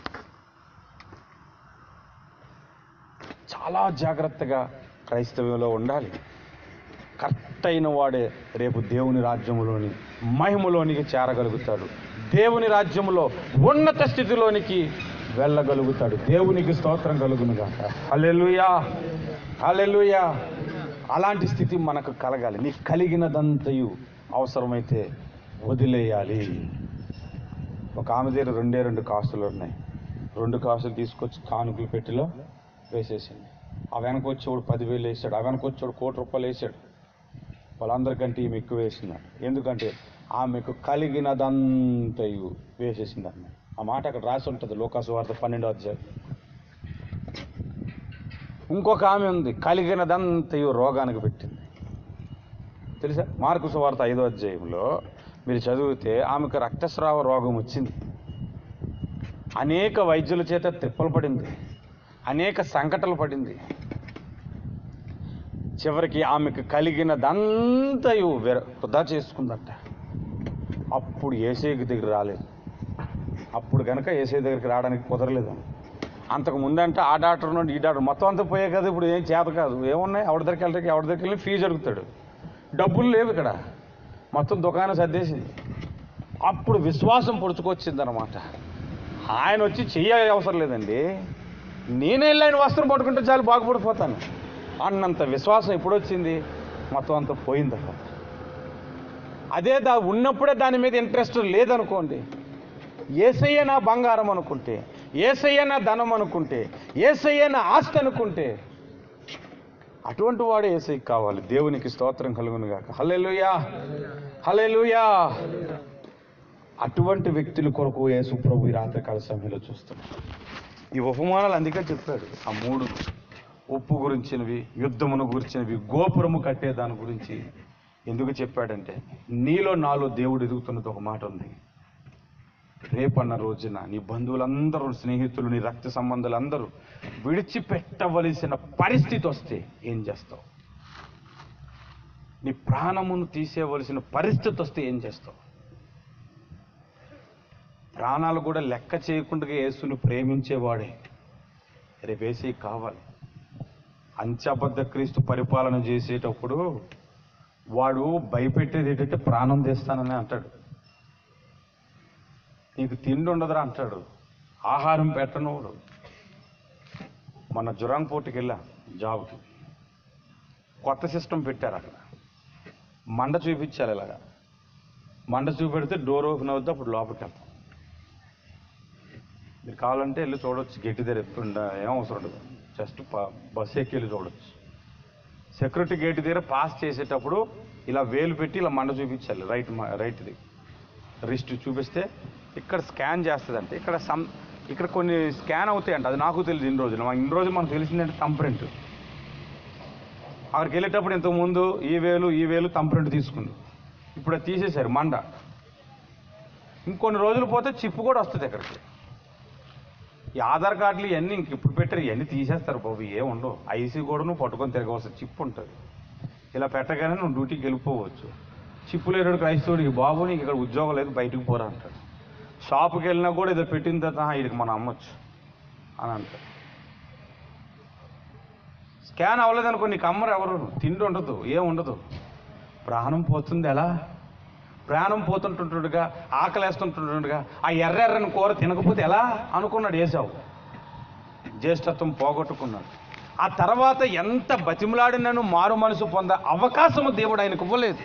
చాలా జాగ్రత్తగా క్రైస్తవ్యంలో ఉండాలి కరెక్ట్ అయిన వాడే రేపు దేవుని రాజ్యములోని మహిమలోనికి చేరగలుగుతాడు దేవుని రాజ్యములో ఉన్నత స్థితిలోనికి వెళ్ళగలుగుతాడు దేవునికి స్తోత్రం కలుగునుగా హల్లెలూయా హల్లెలూయా అలాంటి స్థితి మనకు కలగాలి నీకు కలిగినదంతయు అవసరమైతే వదిలేయాలి ఒక ఆమె దగ్గర రెండే రెండు కాసులు ఉన్నాయి రెండు కాసులు తీసుకొచ్చి కానుకలు పెట్టిలో వేసేసింది ఆ వెనక వచ్చేవాడు పదివేలు వేసాడు ఆ వెనక వచ్చేవాడు కోటి రూపాయలు వేసాడు వాళ్ళందరికంటే ఈమె ఎక్కువ వేసినాడు ఎందుకంటే ఆమెకు కలిగినదంతయు వేసేసింది ఆమె ఆ మాట అక్కడ రాసి ఉంటుంది లోకాసు వార్త పన్నెండో అధ్యాయం ఇంకొక ఆమె ఉంది కలిగినదంతయు రోగానికి పెట్టింది తెలుసా మార్కు సువార్త ఐదో అధ్యాయంలో మీరు చదివితే ఆమెకు రక్తస్రావ రోగం వచ్చింది అనేక వైద్యుల చేత తిప్పలు పడింది అనేక సంకటలు పడింది చివరికి ఆమెకు కలిగినదంతయు వెర వృధా చేసుకుందంట అప్పుడు ఏసైకి దగ్గర రాలేదు అప్పుడు కనుక ఏసై దగ్గరికి రావడానికి కుదరలేదు అంతకు ముందంటే ఆ డాక్టర్ నుండి ఈ డాక్టర్ మొత్తం అంతా పోయే కదా ఇప్పుడు ఏం చేత కాదు ఏమున్నాయి ఎవరి దగ్గరికి వెళ్తాకి ఎవరి దగ్గరికి వెళ్ళి ఫీజు అడుగుతాడు డబ్బులు లేవు ఇక్కడ మొత్తం దుకాణం సర్దేసింది అప్పుడు విశ్వాసం పొడుచుకొచ్చిందనమాట ఆయన వచ్చి చెయ్య అవసరం లేదండి నేనే వెళ్ళి ఆయన వస్త్రం పట్టుకుంటే చాలు బాగుపడిపోతాను అన్నంత విశ్వాసం ఎప్పుడు వచ్చింది మొత్తం అంతా పోయింది అక్కడ అదే దా ఉన్నప్పుడే దాని మీద ఇంట్రెస్ట్ లేదనుకోండి ఏసయ్య నా బంగారం అనుకుంటే ఏసయ్య నా ధనం అనుకుంటే ఏసయ్య నా ఆస్తి అనుకుంటే అటువంటి వాడు ఏసై కావాలి దేవునికి స్తోత్రం కలుగును గాక హల్లెలూయా హల్లెలూయా అటువంటి వ్యక్తుల కొరకు యేసు ప్రభు ఈ రాత్రికాల సమయంలో చూస్తున్నాం ఈ ఉపమానాలు అందుకే చెప్పాడు ఆ మూడు ఉప్పు గురించినవి యుద్ధమును గురించినవి గోపురము కట్టే దాని గురించి ఎందుకు చెప్పాడంటే నీలో నాలో దేవుడు ఎదుగుతున్నది ఒక మాట ఉంది రేపన్న రోజున నీ బంధువులందరూ స్నేహితులు నీ రక్త సంబంధాలందరూ విడిచిపెట్టవలసిన పరిస్థితి వస్తే ఏం చేస్తావు నీ ప్రాణమును తీసేవలసిన పరిస్థితి వస్తే ఏం చేస్తావు ప్రాణాలు కూడా లెక్క చేయకుండా యేసుని ప్రేమించేవాడే రేపు వేసి కావాలి అంత్యబద్ధ క్రీస్తు పరిపాలన చేసేటప్పుడు వాడు భయపెట్టేది ఏంటంటే ప్రాణం తీస్తానని అంటాడు నీకు తిండి ఉండదురా అంటాడు ఆహారం పెట్టనోడు మన జురాంగ్పోర్ట్కి వెళ్ళా జాబ్కి కొత్త సిస్టమ్ పెట్టారు అక్కడ మండ చూపించాలి ఇలాగా మండ చూపెడితే డోర్ ఓపెన్ అవుద్ది అప్పుడు లోపలికి వెళ్తాం మీరు కావాలంటే వెళ్ళి చూడొచ్చు గెట్ దగ్గర ఎప్పుడు ఏం అవసరం ఉండదు జస్ట్ బస్ ఎక్కి వెళ్ళి చూడొచ్చు సెక్యూరిటీ గేట్ దగ్గర పాస్ చేసేటప్పుడు ఇలా వేలు పెట్టి ఇలా మండ చూపించాలి రైట్ రైట్ది రిస్ట్ చూపిస్తే ఇక్కడ స్కాన్ చేస్తుందంటే ఇక్కడ సమ్ ఇక్కడ కొన్ని స్కాన్ అవుతాయంట అది నాకు తెలియదు ఇన్ని రోజులు మా ఇన్ని రోజులు మనకు తెలిసిందంటే థంబ్ ప్రింట్ అక్కడికి వెళ్ళేటప్పుడు ఇంతకు ముందు ఈ వేలు ఈ వేలు తంపరెంట్ తీసుకుంది ఇప్పుడు అది తీసేశారు మండ ఇంకొన్ని రోజులు పోతే చిప్పు కూడా వస్తుంది ఇక్కడికి ఈ ఆధార్ కార్డులు ఇవన్నీ ఇంక ఇప్పుడు పెట్టారు ఇవన్నీ తీసేస్తారు బాబు ఏ ఉండవు ఐసీ కూడా నువ్వు పట్టుకొని తిరగవలసిన చిప్ ఉంటుంది ఇలా పెట్టగానే నువ్వు డ్యూటీకి వెళ్ళిపోవచ్చు చిప్పు లేడు క్రైస్తవుడికి బాబు నీకు ఇక్కడ ఉద్యోగం లేదు బయటకు పోరా అంటాడు షాపుకి వెళ్ళినా కూడా ఏదో పెట్టిన తర్వాత "ఆహా, వీడికి మనం అమ్మొచ్చు అని అంటారు స్కాన్ అవ్వలేదనుకో నీకు అమ్మరు ఎవరు తిండి ఉండదు ఏం ఉండదు ప్రాణం పోతుంది ఎలా ప్రాణం పోతుంటుండగా ఆకలేస్తుంటుండగా ఆ ఎర్ర ఎర్రని కూర తినకపోతే ఎలా అనుకున్నాడు ఏసావు జ్యేష్ఠత్వం పోగొట్టుకున్నాడు ఆ తర్వాత ఎంత బతిమలాడినను మారు మనసు పొంద అవకాశము దేవుడు ఆయనకు ఇవ్వలేదు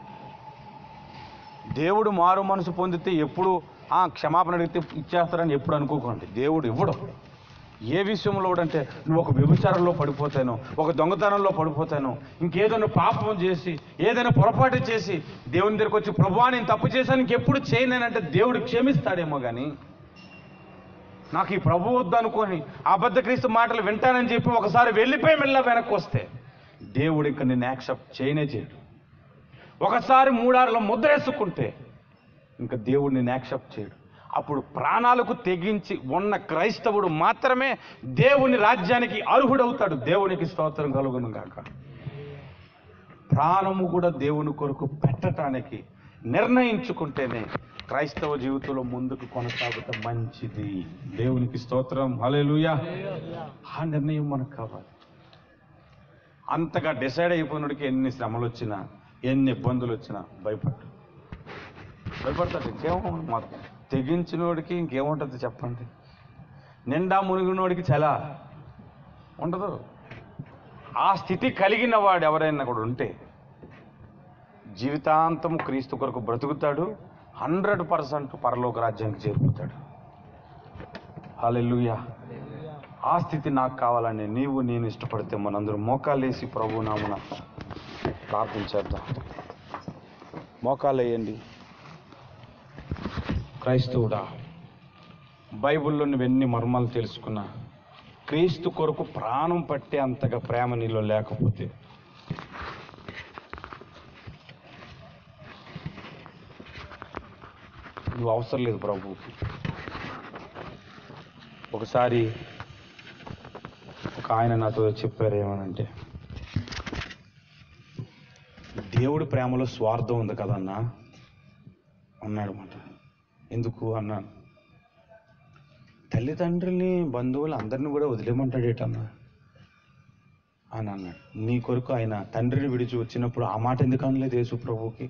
దేవుడు మారు మనసు పొందితే ఎప్పుడు ఆ క్షమాపణ అడిగితే ఇచ్చేస్తారని ఎప్పుడు అనుకోకండి దేవుడు ఇవ్వడు ఏ విషయంలో అంటే నువ్వు ఒక వ్యభిచారంలో పడిపోతాను ఒక దొంగతనంలో పడిపోతాను ఇంకేదైనా పాపం చేసి ఏదైనా పొరపాటు చేసి దేవుని దగ్గరికి వచ్చి ప్రభువా నేను తప్పు చేశాను ఇంకెప్పుడు చేయలేనంటే దేవుడు క్షమిస్తాడేమో కానీ నాకు ఈ ప్రభు వద్దు అనుకొని అబద్ధ క్రీస్తు మాటలు వింటానని చెప్పి ఒకసారి వెళ్ళిపోయి మెల్ల వెనక్కి వస్తే దేవుడు ఇంక నిన్ను యాక్సెప్ట్ చేయనే చేయడు ఒకసారి మూడారులో ముద్ర వేసుకుంటే ఇంకా దేవుడు నిన్ను యాక్సెప్ట్ చేయడు అప్పుడు ప్రాణాలకు తెగించి ఉన్న క్రైస్తవుడు మాత్రమే దేవుని రాజ్యానికి అర్హుడవుతాడు దేవునికి స్తోత్రం కలుగును గాక ప్రాణము కూడా దేవుని కొరకు పెట్టటానికి నిర్ణయించుకుంటేనే క్రైస్తవ జీవితంలో ముందుకు కొనసాగుట మంచిది దేవునికి స్తోత్రం హల్లెలూయా ఆ నిర్ణయం మనకు కావాలి అంతగా డిసైడ్ అయిపోయినడికి ఎన్ని శ్రమలు వచ్చినా ఎన్ని ఇబ్బందులు వచ్చినా భయపడ్డు భయపడతాడు ఇంకేమో మాకు తెగించినోడికి ఇంకేముంటుంది చెప్పండి నిండా మునిగినోడికి చలా ఉండదు ఆ స్థితి కలిగిన వాడు ఎవరైనా కూడా ఉంటే జీవితాంతం క్రీస్తు కొరకు బ్రతుకుతాడు హండ్రెడ్ పర్సెంట్ పరలోక రాజ్యానికి చేరుకుతాడు హల్లెలూయా ఆ స్థితి నాకు కావాలని నీవు నేను ఇష్టపడితే మనందరూ మోకాలేసి ప్రభు నామున ప్రార్థించేద్దాం మోకాలు వేయండి క్రైస్తవుడా బైబిల్లో నువ్వెన్ని మర్మాలు తెలుసుకున్నా క్రీస్తు కొరకు ప్రాణం పట్టే అంతగా ప్రేమ నీలో లేకపోతే నువ్వు అవసరం లేదు ప్రభువుకి ఒకసారి ఒక ఆయన నాతో చెప్పారు ఏమనంటే దేవుడి ప్రేమలో స్వార్థం ఉంది కదన్నా అన్నాడు మాట ఎందుకు అన్నాను తల్లిదండ్రుల్ని బంధువులు అందరిని కూడా వదిలేమంటాడేటన్నా అని అన్నాడు నీ కొరకు ఆయన తండ్రిని విడిచి వచ్చినప్పుడు ఆ మాట ఎందుకు అనలేదు యేసు ప్రభువుకి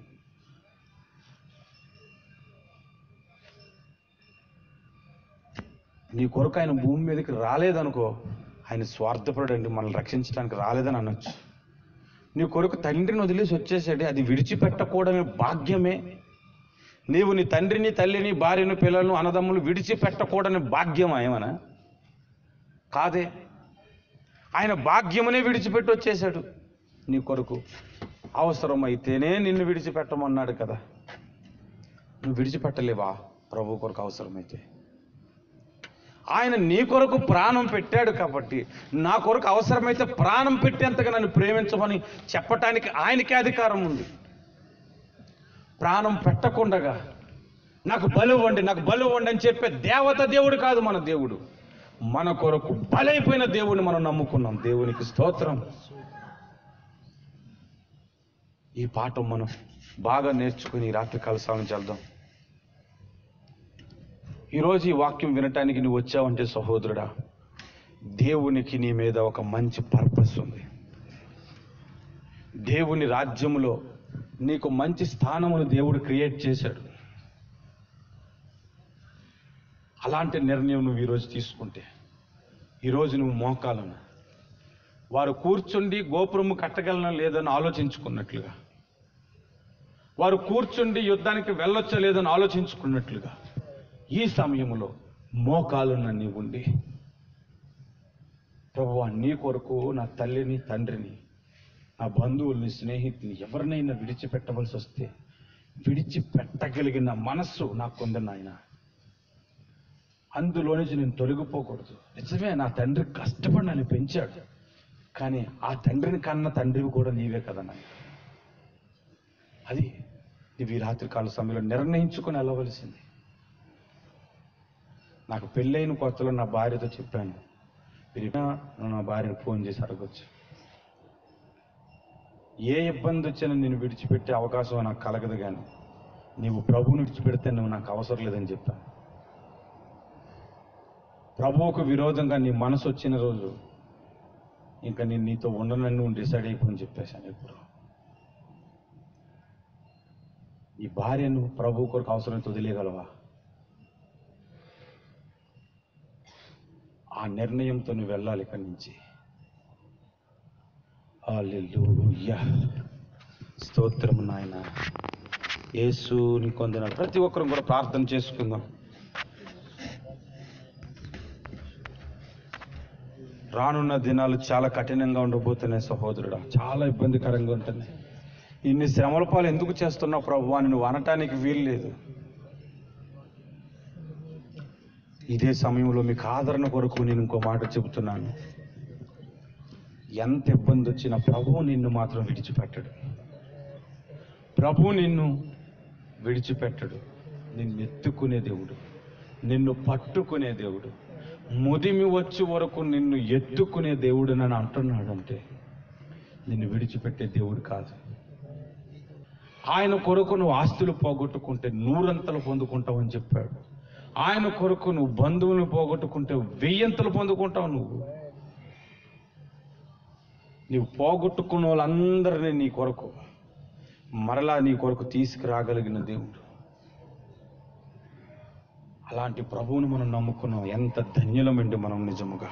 నీ కొరకు ఆయన భూమి మీదకి రాలేదనుకో ఆయన స్వార్థపరుడు అండి మనల్ని రక్షించడానికి రాలేదని అనొచ్చు నీ కొరకు తండ్రిని వదిలేసి వచ్చేసాడు అది విడిచిపెట్టకూడమే భాగ్యమే నీవు నీ తండ్రిని తల్లిని భార్యను పిల్లలను అన్నదమ్ములు విడిచిపెట్టకూడని భాగ్యమా ఏమన్నా కాదే ఆయన భాగ్యమునే విడిచిపెట్టి వచ్చేసాడు నీ కొరకు అవసరమైతేనే నిన్ను విడిచిపెట్టమన్నాడు కదా నువ్వు విడిచిపెట్టలేవా ప్రభు కొరకు అవసరమైతే ఆయన నీ కొరకు ప్రాణం పెట్టాడు కాబట్టి నా కొరకు అవసరమైతే ప్రాణం పెట్టేంతగా నన్ను ప్రేమించమని చెప్పటానికి ఆయనకే అధికారం ఉంది ప్రాణం పెట్టకుండగా నాకు బలు వండి నాకు బలు వండి అని చెప్పే దేవత దేవుడు కాదు మన దేవుడు మన కొరకు బలైపోయిన దేవుడిని మనం నమ్ముకున్నాం దేవునికి స్తోత్రం ఈ పాఠం మనం బాగా నేర్చుకుని ఈ రాత్రి కలసాలను చేద్దాం ఈరోజు ఈ వాక్యం వినటానికి నువ్వు వచ్చావంటే సహోదరుడా దేవునికి నీ మీద ఒక మంచి పర్పస్ ఉంది దేవుని రాజ్యములో నీకు మంచి స్థానమును దేవుడు క్రియేట్ చేశాడు అలాంటి నిర్ణయం నువ్వు ఈరోజు తీసుకుంటే ఈరోజు నువ్వు మోకాలను వారు కూర్చుండి గోపురము కట్టగలన లేదని ఆలోచించుకున్నట్లుగా వారు కూర్చుండి యుద్ధానికి వెళ్ళొచ్చా లేదని ఆలోచించుకున్నట్లుగా ఈ సమయంలో మోకాలున్న నీ ఉండి ప్రభువా నీ కొరకు నా తల్లిని తండ్రిని నా బంధువుల్ని స్నేహితుని ఎవరినైనా విడిచిపెట్టవలసి వస్తే విడిచిపెట్టగలిగిన మనస్సు నాకుంది నాయన అందులో నుంచి నేను తొలగిపోకూడదు నిజమే నా తండ్రి కష్టపడి నన్ను పెంచాడు కానీ ఆ తండ్రిని కన్న తండ్రివి కూడా నీవే కదా నాయన అది నీవు ఈ రాత్రి కాల సమయంలో నిర్ణయించుకొని వెళ్ళవలసింది నాకు పెళ్ళైన కొత్తలో నా భార్యతో చెప్పాను మీరు ఎప్పుడైనా నా భార్యను ఫోన్ చేసి అడగొచ్చు ఏ ఇబ్బంది వచ్చినా నేను విడిచిపెట్టే అవకాశం నాకు కలగదు కానీ నీవు ప్రభువుని విడిచిపెడితే నువ్వు నాకు అవసరం లేదని చెప్పాను ప్రభువుకు విరోధంగా నీ మనసు వచ్చిన రోజు ఇంకా నేను నీతో ఉండనని నువ్వు డిసైడ్ అయిపోయి చెప్పేశాను ఇప్పుడు ఈ భార్యను ప్రభు కొరకు అవసరమైతే వదిలేయగలవా ఆ నిర్ణయంతో నువ్వు వెళ్ళాలి ఇక్కడి నుంచి హల్లెలూయా స్తోత్రం నాయన యేసుని కొందిన ప్రతి ఒక్కరం కూడా ప్రార్థన చేసుకుందాం రానున్న దినాలు చాలా కఠినంగా ఉండబోతున్నాయి సహోదరుడా చాలా ఇబ్బందికరంగా ఉంటుంది ఇన్ని శ్రమల పాలు ఎందుకు చేస్తున్నావు ప్రభు అని నువ్వు అనటానికి వీలు లేదు ఇదే సమయంలో మీకు ఆదరణ కొరకు నేను ఇంకో మాట చెబుతున్నాను ఎంత ఇబ్బంది వచ్చినా ప్రభువు నిన్ను మాత్రం విడిచిపెట్టడు ప్రభువు నిన్ను విడిచిపెట్టడు నిన్ను ఎత్తుకునే దేవుడు నిన్ను పట్టుకునే దేవుడు ముదిమి వచ్చే వరకు నిన్ను ఎత్తుకునే దేవుడు నన్ను అంటున్నాడంటే నిన్ను విడిచిపెట్టే దేవుడు కాదు ఆయన కొరకు నువ్వు ఆస్తులు పోగొట్టుకుంటే నూరంతలు పొందుకుంటావని చెప్పాడు ఆయన కొరకు నువ్వు బంధువులను పోగొట్టుకుంటే వెయ్యంతలు పొందుకుంటావు నువ్వు నీవు పోగొట్టుకున్న వాళ్ళందరినీ నీ కొరకు మరలా నీ కొరకు తీసుకురాగలిగిన దేవుడు అలాంటి ప్రభువుని మనం నమ్ముకున్నాం ఎంత ధన్యులమండి మనం నిజముగా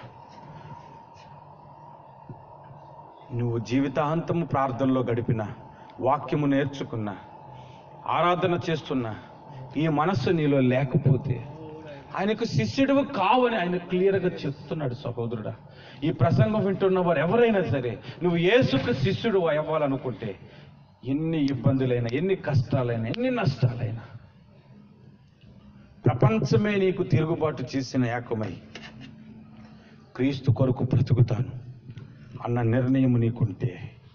నువ్వు జీవితాంతము ప్రార్థనలో గడిపిన వాక్యము నేర్చుకున్నా ఆరాధన చేస్తున్నా ఈ మనస్సు నీలో లేకపోతే ఆయనకు శిష్యుడు కావని ఆయన క్లియర్గా చెప్తున్నాడు సహోదరుడా ఈ ప్రసంగం వింటున్న వారు ఎవరైనా సరే నువ్వు యేసుకు శిష్యుడు అవ్వాలనుకుంటే ఎన్ని ఇబ్బందులైనా ఎన్ని కష్టాలైనా ఎన్ని నష్టాలైనా ప్రపంచమే నీకు తిరుగుబాటు చేసిన ఏకమై క్రీస్తు కొరకు బ్రతుకుతాను అన్న నిర్ణయం నీకుంటే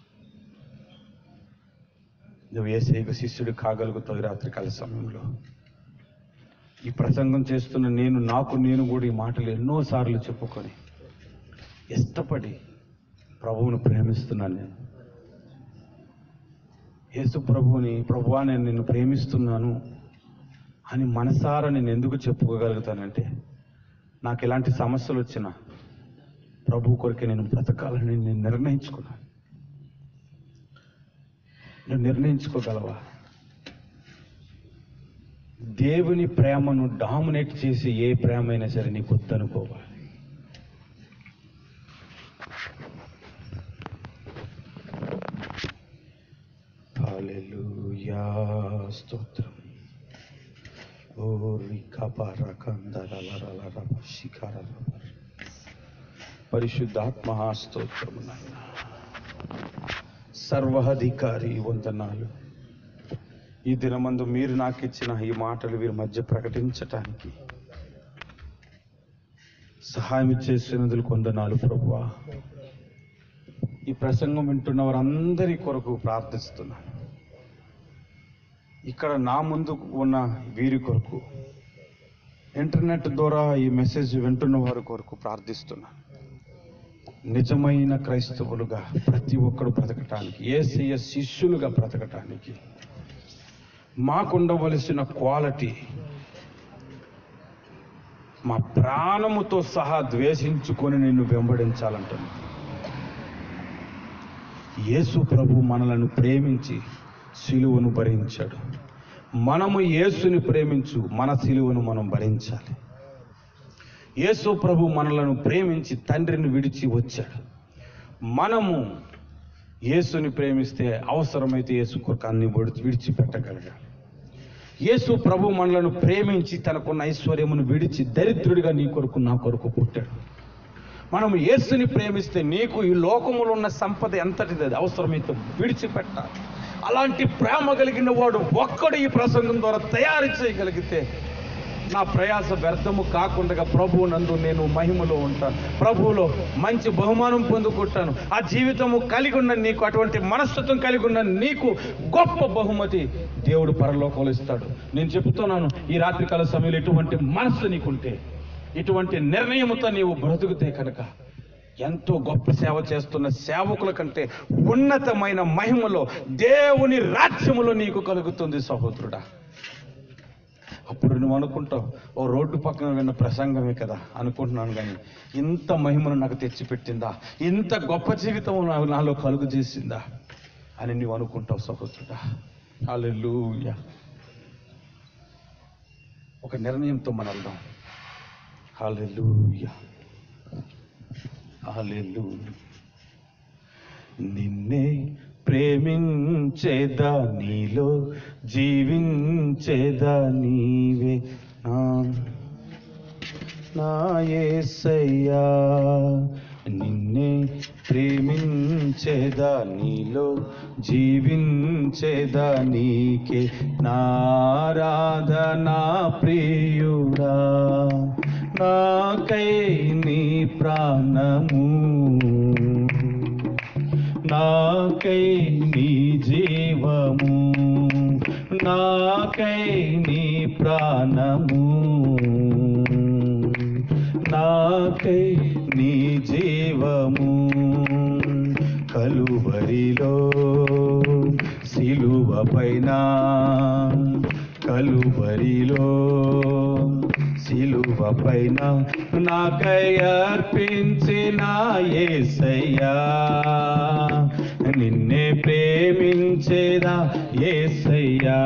నువ్వు ఏసైక శిష్యుడు కాగలుగుతావు ఈ రాత్రికాల సమయంలో ఈ ప్రసంగం చేస్తున్న నేను నాకు నేను కూడా ఈ మాటలు ఎన్నోసార్లు చెప్పుకొని ఇష్టపడి ప్రభువును ప్రేమిస్తున్నాను నేను యేసు ప్రభువుని ప్రభువా నేను నిన్ను ప్రేమిస్తున్నాను అని మనసారా నేను ఎందుకు చెప్పుకోగలుగుతానంటే నాకు ఎలాంటి సమస్యలు వచ్చినా ప్రభు కొరకే నేను బ్రతకాలని నేను నిర్ణయించుకున్నాను నువ్వు నిర్ణయించుకోగలవా దేవుని ప్రేమను డామినేట్ చేసి ఏ ప్రేమ అయినా సరే నీకు వద్దనుకోవాలి హల్లెలూయా స్తోత్రం ఓ రికపరకందరలరలర శిఖరలర. పరిశుద్ధాత్మ స్తోత్రము నాయన సర్వాధికారి వందనాలు ఈ దినమందు మీరు నాకు ఇచ్చిన ఈ మాటలు వీరి మధ్య ప్రకటించటానికి సహాయం చేసినందుకు కొందనాలు ప్రభువా ఈ ప్రసంగం వింటున్న వారందరి కొరకు ప్రార్థిస్తున్నాను ఇక్కడ నా ముందు ఉన్న వీరి కొరకు ఇంటర్నెట్ ద్వారా ఈ మెసేజ్ వింటున్న వారి కొరకు ప్రార్థిస్తున్నాను నిజమైన క్రైస్తవులుగా ప్రతి ఒక్కరు బ్రతకటానికి ఏసయ్య శిష్యులుగా బ్రతకటానికి మాకుండవలసిన క్వాలిటీ మా ప్రాణముతో సహా ద్వేషించుకొని నిన్ను వెంబడించాలంటున్నా యేసు ప్రభు మనలను ప్రేమించి సిలువను భరించాడు మనము యేసుని ప్రేమించు మన సిలువను మనం భరించాలి యేసు ప్రభు మనలను ప్రేమించి తండ్రిని విడిచి వచ్చాడు మనము యేసుని ప్రేమిస్తే అవసరమైతే యేసు కొరకు అన్ని విడిచి విడిచిపెట్టగలగాలి యేసు ప్రభు మనలను ప్రేమించి తనకున్న ఐశ్వర్యమును విడిచి దరిద్రుడిగా నీ కొరకు నా కొరకు పుట్టాడు మనం యేసుని ప్రేమిస్తే నీకు ఈ లోకములో ఉన్న సంపద ఎంతటిది అది అవసరమైతే విడిచిపెట్టాలి అలాంటి ప్రేమ కలిగిన వాడు ఒక్కడు ఈ ప్రసంగం ద్వారా తయారు చేయగలిగితే నా ప్రయాస వ్యర్థము కాకుండా ప్రభువు నందు నేను మహిమలో ఉంటాను ప్రభువులో మంచి బహుమానం పొందుకుంటాను ఆ జీవితము కలిగి ఉన్న నీకు అటువంటి మనస్తత్వం కలిగి ఉన్న నీకు గొప్ప బహుమతి దేవుడు పరలోకంలో ఇస్తాడు నేను చెబుతున్నాను ఈ రాత్రికాల సమయంలో ఎటువంటి మనస్సు నీకుంటే ఇటువంటి నిర్ణయముతో నీవు బ్రతుకుతే కనుక ఎంతో గొప్ప సేవ చేస్తున్న సేవకుల కంటే ఉన్నతమైన మహిమలో దేవుని రాజ్యములో నీకు కలుగుతుంది సహోదరుడా అప్పుడు నువ్వు అనుకుంటావు ఓ రోడ్డు పక్కన విన్న ప్రసంగమే కదా అనుకుంటున్నాను కానీ ఇంత మహిమను నాకు తెచ్చిపెట్టిందా ఇంత గొప్ప జీవితం నా- నాలో కలుగు చేసిందా అని నువ్వు అనుకుంటావు సహోదరుడా హల్లెలూయా ఒక నిర్ణయంతో మనం వెళ్దాం హల్లెలూయా హల్లెలూయా నిన్నే ప్రేమించేదా నీలో జీవించేదా నీవే నా నా యేసయ్యా నిన్నే ప్రేమించేదా నీలో జీవించేదా నీకే నారాధనా ప్రియుడా నాకై నీ ప్రాణము నాకై నీ జీవము నాకై నీ ప్రాణము నాకై నీ జీవము కలువరిలో సిలువ పైన కలువరిలో సిలువ పైన నాకై అర్పించిన యేసయ్యా నిన్నే ప్రేమించేదా యేసయ్యా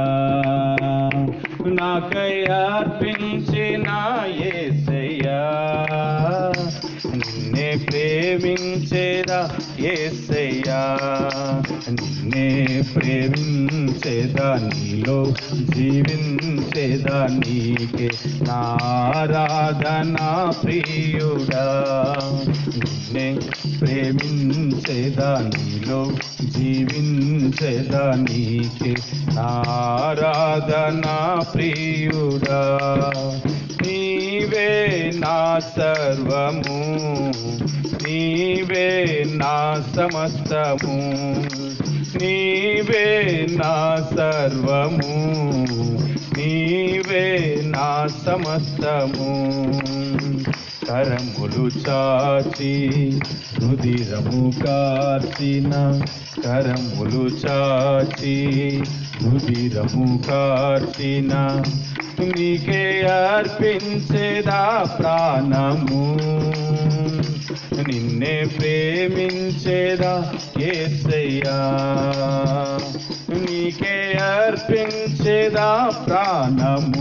నాకై అర్పించిన యేసయ్యా నిన్నే ప్రేమించేదా యేసయ్యా నిన్నే ప్రేమించేదా నీలో జీవించేదా నీకే నారాధనా ప్రియుడా నిన్నే ప్రేమించేదా నీలో జీవించేదా నీకే నారాధనా ప్రియుడా నీవే నా సర్వము నీవే నా సమస్తము నీవే నా సర్వము నీవే నా సమస్తము కరములు చాచి రుదిరము కార్చిన కరములు చాచి రుదిరము కార్చిన నీకే అర్పించేదా ప్రాణము నిన్నే ప్రేమించేదా ఏసయ్యా నీకే అర్పించేదా ప్రాణము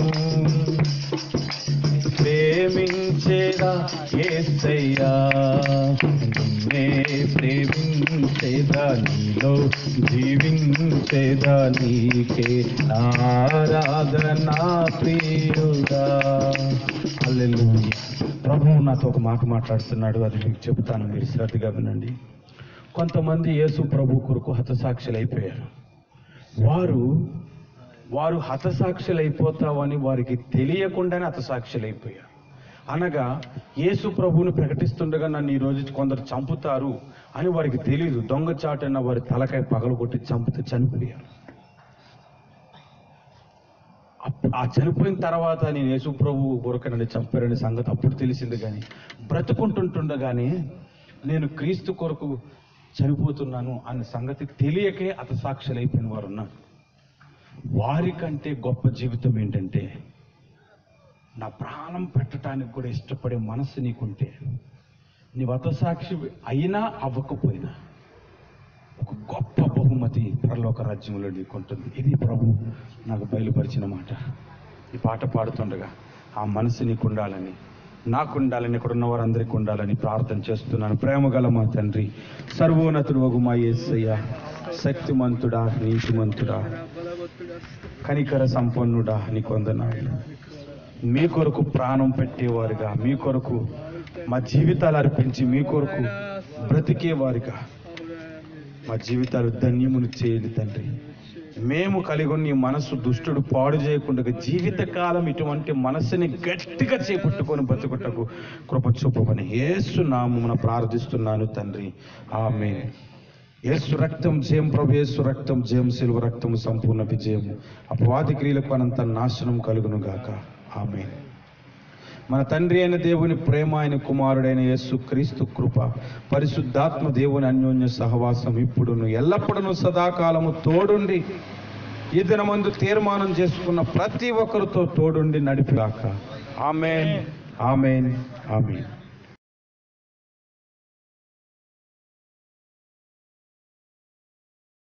ప్రేమించేదా ఏసయ్యా నిన్నే ప్రేమించేదా నీలో జీవించేదా నీకే ఆరాధనా ప్రియుడా హల్లెలూయా ప్రభువు నాతో ఒక మాట మాట్లాడుతున్నాడు అది మీకు చెప్తాను మీరు శ్రద్ధగా వినండి కొంతమంది యేసు ప్రభు కొరకు హతసాక్షులు అయిపోయారు వారు వారు హతసాక్షులైపోతావని వారికి తెలియకుండానే హతసాక్షులైపోయారు అనగా యేసు ప్రభువుని ప్రకటిస్తుండగా నన్ను ఈ రోజు కొందరు చంపుతారు అని వారికి తెలియదు దొంగచాటన్న వారి తలకాయ పగలగొట్టి చంపితే చనిపోయారు అప్- ఆ చనిపోయిన తర్వాత నేను యేసు ప్రభు కొరకు నన్ను చంపారనే సంగతి అప్పుడు తెలిసింది కానీ బ్రతుకుంటుంటుండగానే నేను క్రీస్తు కొరకు చనిపోతున్నాను అనే సంగతి తెలియకే హతసాక్షులైపోయిన వారు ఉన్నారు వారికంటే గొప్ప జీవితం ఏంటంటే నా ప్రాణం పెట్టడానికి కూడా ఇష్టపడే మనసు నీకుంటే నీ వతసాక్షి అయినా అవ్వకపోయినా ఒక గొప్ప బహుమతి పరలోక రాజ్యంలో నీకుంటుంది ఇది ప్రభు నాకు బయలుపరిచిన మాట ఈ పాట పాడుతుండగా ఆ మనసు నీకు ఉండాలని నాకు ఉండాలని ఇక్కడ ఉన్న వారందరికీ ఉండాలని ప్రార్థన చేస్తున్నాను ప్రేమ గల మా తండ్రి సర్వోన్నతుడు వగు మా యేసయ్య శక్తిమంతుడా నీతిమంతుడా కనికర సంపన్నుడా నీకు వందనాలు మీ కొరకు ప్రాణం పెట్టేవారుగా మీ కొరకు మా జీవితాలు అర్పించి మీ కొరకు బ్రతికేవారుగా మా జీవితాలు ధన్యమును చేయండి తండ్రి మేము కలిగి ఉన్న ఈ మనసు దుష్టుడు పాడు చేయకుండా జీవితకాలం ఇటువంటి మనసుని గట్టిగా చేపట్టుకొని బతుకుటకు కృప చూపమని యేసు నామమున ప్రార్థిస్తున్నాను తండ్రి ఆమె యేసు రక్తం జయం ప్రభు యేసు రక్తం జయం సిలువ రక్తం సంపూర్ణ విజయము అపవాది క్రియలకు అనంత నాశనం కలుగును గాక ఆమె మన తండ్రి అయిన దేవుని ప్రేమ ఆయన కుమారుడైన యేసు క్రీస్తు కృప పరిశుద్ధాత్మ దేవుని అన్యోన్య సహవాసం ఇప్పుడును ఎల్లప్పుడూ సదాకాలము తోడుండి ఈ దినమందు తీర్మానం చేసుకున్న ప్రతి ఒక్కరితో తోడుండి నడిపిలాక ఆమెన్ ఆమెన్ ఆమెన్